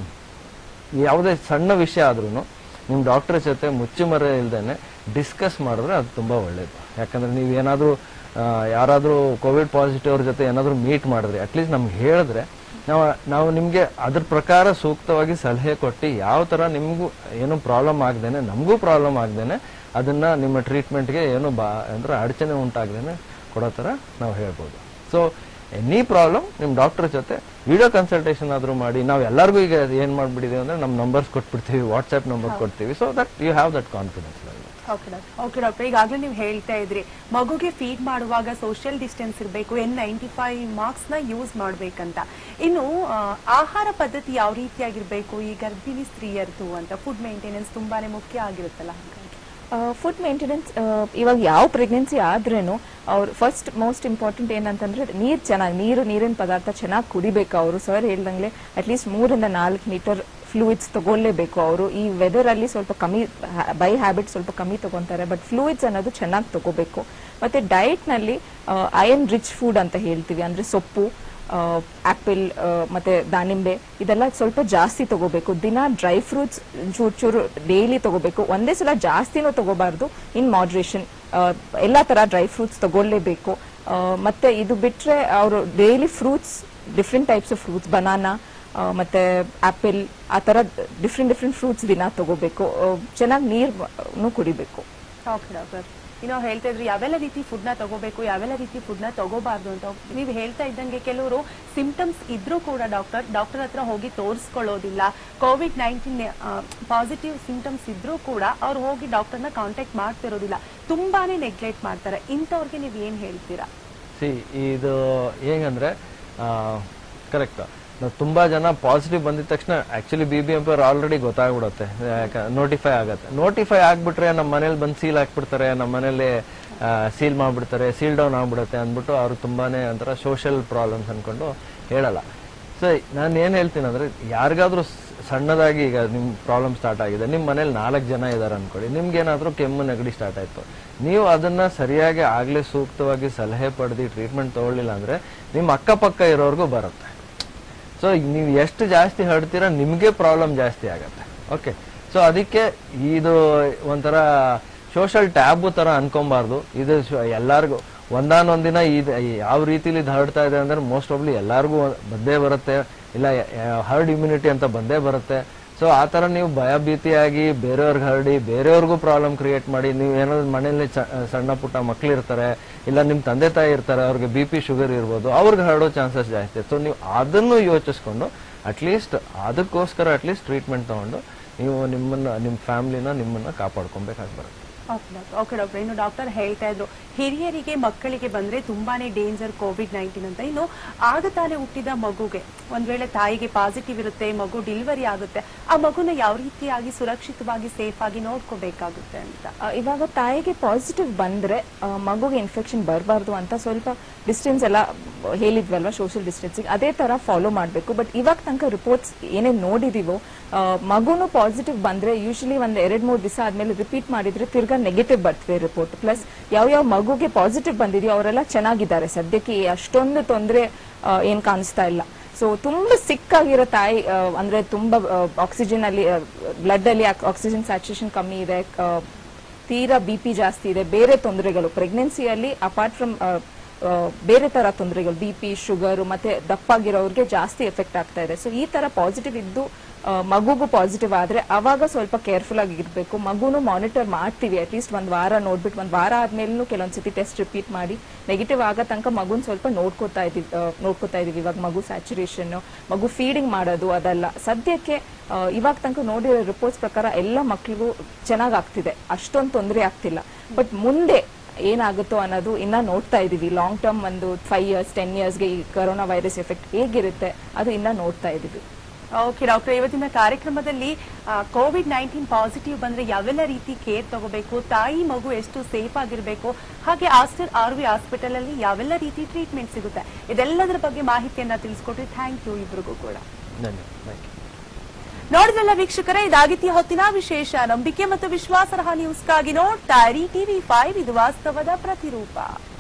ಯಾವುದೇ ಸಣ್ಣ ವಿಷಯ ಆದ್ರೂ ನಿಮ್ಮ ಡಾಕ್ಟರ್ ಜೊತೆ ಮುಚ್ಚುಮರೆ ಇಲ್ದೇನೆ ಡಿಸ್ಕಸ್ ಮಾಡಿದ್ರೆ ಅದು ತುಂಬಾ ಒಳ್ಳೇದು ಯಾಕಂದ್ರೆ ನೀವು ಏನಾದರೂ ಯಾರಾದರೂ ಕೋವಿಡ್ ಪಾಸಿಟಿವ್ ಅವ್ರ ಜೊತೆ ಏನಾದರೂ ಮೀಟ್ ಮಾಡಿದ್ರೆ ಅಟ್ಲೀಸ್ಟ್ ನಮ್ಗೆ ಹೇಳಿದ್ರೆ ನಾವು ನಾವು ನಿಮಗೆ ಅದ್ರ ಪ್ರಕಾರ ಸೂಕ್ತವಾಗಿ ಸಲಹೆ ಕೊಟ್ಟು ಯಾವ ಥರ ನಿಮಗೂ ಏನು ಪ್ರಾಬ್ಲಮ್ ಆಗ್ದೇನೆ ನಮಗೂ ಪ್ರಾಬ್ಲಮ್ ಆಗ್ದೇನೆ ಅದನ್ನ ನಿಮ್ಮ ಟ್ರೀಟ್ಮೆಂಟ್ಗೆ ಏನು ಬಾ ಅಂದ್ರೆ ಅಡಚಣೆ ಉಂಟಾಗ್ದೇನೆ ಕೊಡೋ ಥರ ನಾವು ಹೇಳ್ಬೋದು ಸೊ ಎನಿ ಪ್ರಾಬ್ಲಮ್ ನಿಮ್ಮ ಡಾಕ್ಟರ್ ಜೊತೆ ವಿಡಿಯೋ ಕನ್ಸಲ್ಟೇಷನ್ ಆದ್ರೂ ಮಾಡಿ ನಾವು ಎಲ್ಲರಿಗೂ ಈಗ ಏನ್ ಮಾಡ್ಬಿಟ್ಟಿದೀವಿ ಅಂದ್ರೆ ನಮ್ಮ ನಂಬರ್ಸ್ ಕೊಟ್ಬಿಡ್ತೀವಿ ವಾಟ್ಸ್ಆಪ್ ನಂಬರ್ ಕೊಡ್ತೀವಿ so that you have that confidence okay doctor okay doctor ಈಗಾಗಲೇ ನೀವು ಹೇಳ್ತಾ ಇದ್ರಿ ಮಗುಗೆ ಫೀಡ್ ಮಾಡುವಾಗ ಸೋಷಿಯಲ್ ಡಿಸ್ಟೆನ್ಸ್ ಇರಬೇಕು ಎನ್ ನೈಂಟಿ ಫೈವ್ ಮಾರ್ಕ್ಸ್ ನ ಯೂಸ್ ಮಾಡ್ಬೇಕಂತ ಇನ್ನು ಆ, ಆಹಾರ ಪದ್ಧತಿ ಯಾವ ರೀತಿಯಾಗಿರ್ಬೇಕು ಈ ಗರ್ಭಿಣಿ ಸ್ತ್ರೀಯರ್ದು ಅಂತ ಫುಡ್ ಮೇಂಟೆನೆನ್ಸ್ ತುಂಬಾನೇ ಮುಖ್ಯ ಆಗಿರುತ್ತಲ್ಲ ಹಾಗಾಗಿ ಫುಡ್ ಮೇಂಟೆನೆನ್ಸ್ ಇವಾಗ ಯಾವ ಪ್ರೆಗ್ನೆನ್ಸಿ ಆದ್ರೇನು ಅವ್ರು ಫಸ್ಟ್ ಮೋಸ್ಟ್ ಇಂಪಾರ್ಟೆಂಟ್ ಏನಂತಂದ್ರೆ ನೀರ್ ಚೆನ್ನಾಗಿ ನೀರು ನೀರಿನ ಪದಾರ್ಥ ಚೆನ್ನಾಗಿ ಕುಡಿಬೇಕು ಅವರು ಸರ್ ಹೇಳ್ದಂಗೆ ಅಟ್ಲೀಸ್ಟ್ ಮೂರಿಂದ ನಾಲ್ಕು ಲೀಟರ್ ಫ್ಲೂಯಿಡ್ಸ್ ತಗೊಳ್ಳೇಬೇಕು ಅವರು ಈ ವೆದರ್ ಅಲ್ಲಿ ಸ್ವಲ್ಪ ಕಮ್ಮಿ ಬೈ ಹ್ಯಾಬಿಟ್ ಸ್ವಲ್ಪ ಕಮ್ಮಿ ತಗೊಂತಾರೆ ಬಟ್ ಫ್ಲೂಯಿಡ್ಸ್ ಅನ್ನೋದು ಚೆನ್ನಾಗಿ ತಗೋಬೇಕು ಮತ್ತೆ ಡಯಟ್ ನಲ್ಲಿ ಅಯನ್ ರಿಚ್ ಫುಡ್ ಅಂತ ಹೇಳ್ತೀವಿ ಅಂದ್ರೆ ಸೊಪ್ಪು ಆಪಲ್ ಮತ್ತೆ ದಾನಿಂಬೆ ಇದೆಲ್ಲ ಸ್ವಲ್ಪ ಜಾಸ್ತಿ ತಗೋಬೇಕು ದಿನ ಡ್ರೈ ಫ್ರೂಟ್ಸ್ ಚೂರು ಚೂರು ಡೈಲಿ ತಗೋಬೇಕು ಒಂದೇ ಸಲ ಜಾಸ್ತಿನೂ ತಗೋಬಾರ್ದು ಇನ್ ಮಾಡ್ರೇಷನ್ ಎಲ್ಲಾ ತರ ಡ್ರೈ ಫ್ರೂಟ್ಸ್ ತಗೊಳ್ಳೇಬೇಕು ಆ, ಮತ್ತೆ ಇದು ಬಿಟ್ರೆ ಅವರು daily fruits different types of fruits banana ಆ, ಮತ್ತೆ ಆಪಲ್ ಆ ತರ ಡಿಫ್ರೆಂಟ್ ಡಿಫ್ರೆಂಟ್ ಫ್ರೂಟ್ಸ್ ದಿನ ತಗೋಬೇಕು ಚೆನ್ನಾಗಿ ನೀರು ಕುಡಿಬೇಕು ಓಕೆ ಡಾಕ್ಟರ್ ಇನ್ನು ಹೇಳ್ತಾ ಇದ್ರಿ ಯಾವೆಲ್ಲ ರೀತಿ ಫುಡ್ ನ ತಗೋಬೇಕು ಯಾವೆಲ್ಲ ರೀತಿ ಫುಡ್ ನ ತಗೋಬಾರ್ದು ಅಂತ ನೀವು ಹೇಳ್ತಾ ಇದ್ದಂಗೆ ಕೆಲವರು ಸಿಂಪ್ಟಮ್ಸ್ ಇದ್ರೂ ಕೂಡ ಡಾಕ್ಟರ್ ಡಾಕ್ಟರ್ ಹತ್ರ ಹೋಗಿ ತೋರಿಸ್ಕೊಳ್ಳೋದಿಲ್ಲ ಕೋವಿಡ್ ನೈನ್ಟೀನ್ ಪಾಸಿಟಿವ್ ಸಿಂಪ್ಟಮ್ಸ್ ಇದ್ರೂ ಕೂಡ ಅವ್ರು ಹೋಗಿ ಡಾಕ್ಟರ್ನ ಕಾಂಟ್ಯಾಕ್ಟ್ ಮಾಡ್ತಿರೋದಿಲ್ಲ ತುಂಬಾನೇ ನೆಗ್ಲೆಕ್ಟ್ ಮಾಡ್ತಾರೆ ಇಂಥವ್ರಿಗೆ ನೀವು ಏನ್ ಹೇಳ್ತೀರಾ ಸಿ ಇದು ಹೇಗಂದ್ರೆ ಕರೆಕ್ಟ್ ನಾವು ತುಂಬಾ ಜನ ಪಾಸಿಟಿವ್ ಬಂದಿದ ತಕ್ಷಣ actually B B M P already ಗೊತ್ತಾಗ್ಬಿಡುತ್ತೆ ನೋಟಿಫೈ ಆಗತ್ತೆ ನೋಟಿಫೈ ಆಗ್ಬಿಟ್ರೆ ನಮ್ಮ ಮನೇಲಿ ಬಂದು ಸೀಲ್ ಹಾಕ್ಬಿಡ್ತಾರೆ ನಮ್ಮ ಮನೇಲಿ ಸೀಲ್ ಮಾಡ್ಬಿಡ್ತಾರೆ ಸೀಲ್ ಡೌನ್ ಆಗ್ಬಿಡುತ್ತೆ ಅಂದ್ಬಿಟ್ಟು ಅವ್ರು ತುಂಬಾನೇ ಒಂಥರ ಸೋಷಿಯಲ್ ಪ್ರಾಬ್ಲಮ್ಸ್ ಅನ್ಕೊಂಡು ಹೇಳಲ್ಲ ಸೊ ನಾನು ಏನ್ ಹೇಳ್ತೀನಿ ಅಂದ್ರೆ ಯಾರಿಗಾದ್ರೂ ಸ್- ಸಣ್ಣದಾಗಿ ಈಗ ನಿಮ್ ಪ್ರಾಬ್ಲಮ್ ಸ್ಟಾರ್ಟ್ ಆಗಿದೆ ನಿಮ್ ಮನೇಲಿ ನಾಲ್ಕು ಜನ ಇದಾರೆ ಅನ್ಕೊಳ್ಳಿ ನಿಮ್ಗೆ ಏನಾದ್ರೂ ಕೆಮ್ಮು ನೆಗಡಿ ಸ್ಟಾರ್ಟ್ ಆಯ್ತು ನೀವು ಅದನ್ನ ಸರಿಯಾಗಿ ಆಗ್ಲೇ ಸೂಕ್ತವಾಗಿ ಸಲಹೆ ಪಡೆದು ಟ್ರೀಟ್ಮೆಂಟ್ ತಗೊಳ್ಳಿಲ್ಲ ಅಂದ್ರೆ ನಿಮ್ ಅಕ್ಕಪಕ್ಕ ಇರೋರ್ಗೂ ಬರುತ್ತೆ ಸೊ ನೀವು ಎಷ್ಟು ಜಾಸ್ತಿ ಹರಡ್ತೀರಾ ನಿಮಗೆ ಪ್ರಾಬ್ಲಮ್ ಜಾಸ್ತಿ ಆಗತ್ತೆ ಓಕೆ ಸೊ ಅದಕ್ಕೆ ಇದು ಒಂಥರ ಸೋಷಲ್ ಟ್ಯಾಬು ತರ ಅನ್ಕೊಂಬಾರ್ದು ಇದು ಶ- ಎಲ್ಲಾರ್ಗೂ ಒಂದಾನೊಂದಿನ ಇದು ಯಾವ ರೀತಿಲಿ ಇದು ಹರಡ್ತಾ ಇದೆ ಅಂದ್ರೆ ಮೋಸ್ಟ್ ಆಫ್ಲಿ ಎಲ್ಲಾರ್ಗೂ ಬಂದೇ ಬರುತ್ತೆ ಇಲ್ಲ ಹರ್ಡ್ ಇಮ್ಯುನಿಟಿ ಅಂತ ಬಂದೇ ಬರುತ್ತೆ ಸೊ ಆ ತರ ನೀವು ಭಯ ಭೀತಿಯಾಗಿ ಬೇರೆಯವ್ರಿಗೆ ಹರಡಿ ಬೇರೆಯವ್ರಿಗೂ ಪ್ರಾಬ್ಲಮ್ ಕ್ರಿಯೇಟ್ ಮಾಡಿ ನೀವು ಏನಾದ್ರು ಮನೆಯಲ್ಲಿ ಚ- ಸಣ್ಣ ಪುಟ್ಟ ಮಕ್ಳು ಇರ್ತಾರೆ ಇಲ್ಲ ನಿಮ್ ತಂದೆ ತಾಯಿ ಇರ್ತಾರೆ ಅವ್ರಿಗೆ ಬಿ ಪಿ ಶುಗರ್ ಇರ್ಬೋದು ಅವ್ರಿಗೆ ಹರಡೋ ಚಾನ್ಸಸ್ ಜಾಸ್ತಿ ಸೊ ನೀವು ಅದನ್ನು ಯೋಚಿಸ್ಕೊಂಡು ಅಟ್ಲೀಸ್ಟ್ ಅದಕ್ಕೋಸ್ಕರ ಅಟ್ಲೀಸ್ಟ್ ಟ್ರೀಟ್ಮೆಂಟ್ ತಗೊಂಡು ನೀವು ನಿಮ್ಮನ್ನ ನಿಮ್ಮ ಫ್ಯಾಮಿಲಿನ ನಿಮ್ಮನ್ನ ಕಾಪಾಡ್ಕೊಬೇಕಾಗಿ ಬರುತ್ತೆ ಓಕೆ ಡಾಕ್ಟರ್ ಓಕೆ ಡಾಕ್ಟರ್ ಇನ್ನು ಡಾಕ್ಟರ್ ಹೇಳ್ತಾ ಇದ್ರು ಹಿರಿಯರಿಗೆ ಮಕ್ಕಳಿಗೆ ಬಂದ್ರೆ ತುಂಬಾನೇ ಡೇಂಜರ್ ಕೋವಿಡ್ ನೈನ್ಟೀನ್ ಅಂತ ಇನ್ನು ಆಗ ತಾನೇ ಹುಟ್ಟಿದ ಮಗುಗೆ ಒಂದ್ ವೇಳೆ ತಾಯಿಗೆ ಪಾಸಿಟಿವ್ ಇರುತ್ತೆ ಮಗು ಡೆಲಿವರಿ ಆಗುತ್ತೆ ಆ ಮಗುನ ಯಾವ ರೀತಿಯಾಗಿ ಸುರಕ್ಷಿತವಾಗಿ ಸೇಫ್ ಆಗಿ ನೋಡ್ಕೋಬೇಕಾಗುತ್ತೆ ಅಂತ ಆ, ಇವಾಗ ತಾಯಿಗೆ ಪಾಸಿಟಿವ್ ಬಂದ್ರೆ ಆ, ಮಗುಗೆ ಇನ್ಫೆಕ್ಷನ್ ಬರಬಾರ್ದು ಅಂತ ಸ್ವಲ್ಪ ಡಿಸ್ಟೆನ್ಸ್ ಎಲ್ಲ ಹೇಳಿದ್ವಲ್ವಾ ಸೋಷಿಯಲ್ ಡಿಸ್ಟೆನ್ಸಿಂಗ್ ಅದೇ ತರ ಫಾಲೋ ಮಾಡಬೇಕು ಬಟ್ ಇವಾಗ ತನಕ ರಿಪೋರ್ಟ್ಸ್ ಏನೇನ್ ನೋಡಿದೀವೋ ಆ, ಮಗುನು ಪಾಸಿಟಿವ್ ಬಂದ್ರೆ ಯೂಶಲಿ ಒಂದ್ ಎರಡ್ ಮೂರ್ ದಿವಸ ಆದ್ಮೇಲೆ ರಿಪೀಟ್ ಮಾಡಿದ್ರೆ ತಿರ್ಗಾ ನೆಗೆಟಿವ್ ಬರ್ತದೆ ರಿಪೋರ್ಟ್ ಪ್ಲಸ್ ಯಾವ ಯಾವ ಮಗುಗೆ ಪಾಸಿಟಿವ್ ಬಂದಿದೆಯೋ ಅವರೆಲ್ಲ ಚೆನ್ನಾಗಿದ್ದಾರೆ ಸದ್ಯಕ್ಕೆ ಅಷ್ಟೊಂದು ತೊಂದರೆ ಏನ್ ಕಾಣಿಸ್ತಾ ಇಲ್ಲ ಸೊ ತುಂಬಾ ಸಿಕ್ ಆಗಿರೋ ತಾಯಿ ಆ, ಅಂದ್ರೆ ತುಂಬಾ ಆಕ್ಸಿಜನ್ ಅಲ್ಲಿ ಬ್ಲಡ್ ಅಲ್ಲಿ ಆಕ್ಸಿಜನ್ ಸ್ಯಾಚುರೇಷನ್ ಕಮ್ಮಿ ಇದೆ ಆ, ತೀರಾ ಬಿ ಪಿ ಜಾಸ್ತಿ ಇದೆ ಬೇರೆ ತೊಂದರೆಗಳು ಪ್ರೆಗ್ನೆನ್ಸಿಯಲ್ಲಿ ಅಪಾರ್ಟ್ ಫ್ರಮ್ ಬೇರೆ ತರ ತೊಂದರೆಗಳು ಬಿ ಪಿ ಶುಗರ್ ಮತ್ತೆ ದಪ್ಪಾಗಿರೋರಿಗೆ ಜಾಸ್ತಿ ಎಫೆಕ್ಟ್ ಆಗ್ತಾ ಇದೆ ಸೊ ಈ ತರ ಪಾಸಿಟಿವ್ ಇದ್ದು ಆ, ಮಗುಗೂ ಪಾಸಿಟಿವ್ ಆದ್ರೆ ಅವಾಗ ಸ್ವಲ್ಪ ಕೇರ್ಫುಲ್ ಆಗಿ ಇರ್ಬೇಕು ಮಗುನು ಮಾನಿಟರ್ ಮಾಡ್ತೀವಿ ಅಟ್ಲೀಸ್ಟ್ ಒಂದ್ ವಾರ ನೋಡ್ಬಿಟ್ಟು ಒಂದ್ ವಾರ ಆದ್ಮೇಲೂ ಕೆಲವೊಂದ್ಸತಿ ಟೆಸ್ಟ್ ರಿಪೀಟ್ ಮಾಡಿ ನೆಗೆಟಿವ್ ಆಗೋ ತನಕ ಮಗುನ್ ಸ್ವಲ್ಪ ನೋಡ್ಕೋತಾ ಇದೀವಿ ಆ, ನೋಡ್ಕೋತಾ ಇದೀವಿ ಇವಾಗ ಮಗು ಸ್ಯಾಚುರೇಷನ್ ಮಗು ಫೀಡಿಂಗ್ ಮಾಡೋದು ಅದೆಲ್ಲ ಸದ್ಯಕ್ಕೆ ಆ, ಇವಾಗ ತನಕ ನೋಡಿರೋ ರಿಪೋರ್ಟ್ಸ್ ಪ್ರಕಾರ ಎಲ್ಲ ಮಕ್ಳಿಗೂ ಚೆನ್ನಾಗ್ ಆಗ್ತಿದೆ ಅಷ್ಟೊಂದು ತೊಂದರೆ ಆಗ್ತಿಲ್ಲ ಬಟ್ ಮುಂದೆ ಏನಾಗುತ್ತೋ ಅನ್ನೋದು ಇನ್ನ ನೋಡ್ತಾ ಇದೀವಿ ಲಾಂಗ್ ಟರ್ಮ್ ಒಂದು ಫೈವ್ ಇಯರ್ಸ್ ಟೆನ್ ಇಯರ್ಸ್ಗೆ ಈ ಕೊರೋನಾ ವೈರಸ್ ಎಫೆಕ್ಟ್ ಹೇಗಿರುತ್ತೆ ಅದು ಇನ್ನ ನೋಡ್ತಾ ಇದೀವಿ ಓಕೆ ಡಾಕ್ಟರ್ ಇವತ್ತಿನ ಕಾರ್ಯಕ್ರಮದಲ್ಲಿ ಕೋವಿಡ್ ನೈನ್ಟೀನ್ ಪಾಸಿಟಿವ್ ಬಂದ್ರೆ ಯಾವೆಲ್ಲ ರೀತಿ ಕೇರ್ ತಗೋಬೇಕು ತಾಯಿ ಮಗು ಎಷ್ಟು ಸೇಫ್ ಆಗಿರ್ಬೇಕು ಹಾಗೆ ಆಸ್ಟರ್ ಆರ್ ವಿ ಹಾಸ್ಪಿಟಲ್ ಅಲ್ಲಿ ಯಾವೆಲ್ಲ ರೀತಿ ಟ್ರೀಟ್ಮೆಂಟ್ ಸಿಗುತ್ತೆ ಇದೆಲ್ಲದರ ಬಗ್ಗೆ ಮಾಹಿತಿಯನ್ನ ತಿಳಿಸ್ಕೊಟ್ರಿ ಥ್ಯಾಂಕ್ ಯು ಇಬ್ರಿಗೂ ಕೂಡ ಧನ್ಯವಾದ ಥ್ಯಾಂಕ್ ಯು ನೋಡಿದ್ರಲ್ಲ ವೀಕ್ಷಕರೇ ಇದಾಗಿತ್ಯ ಹೊತ್ತಿನ ವಿಶೇಷ ನಂಬಿಕೆ ಮತ್ತು ವಿಶ್ವಾಸಾರ್ಹ ನ್ಯೂಸ್ಗಾಗಿ ನೋಡ್ತಾ ಇರಿ ಟಿವಿ ಫೈವ್ ಇದು ವಾಸ್ತವದ ಪ್ರತಿರೂಪ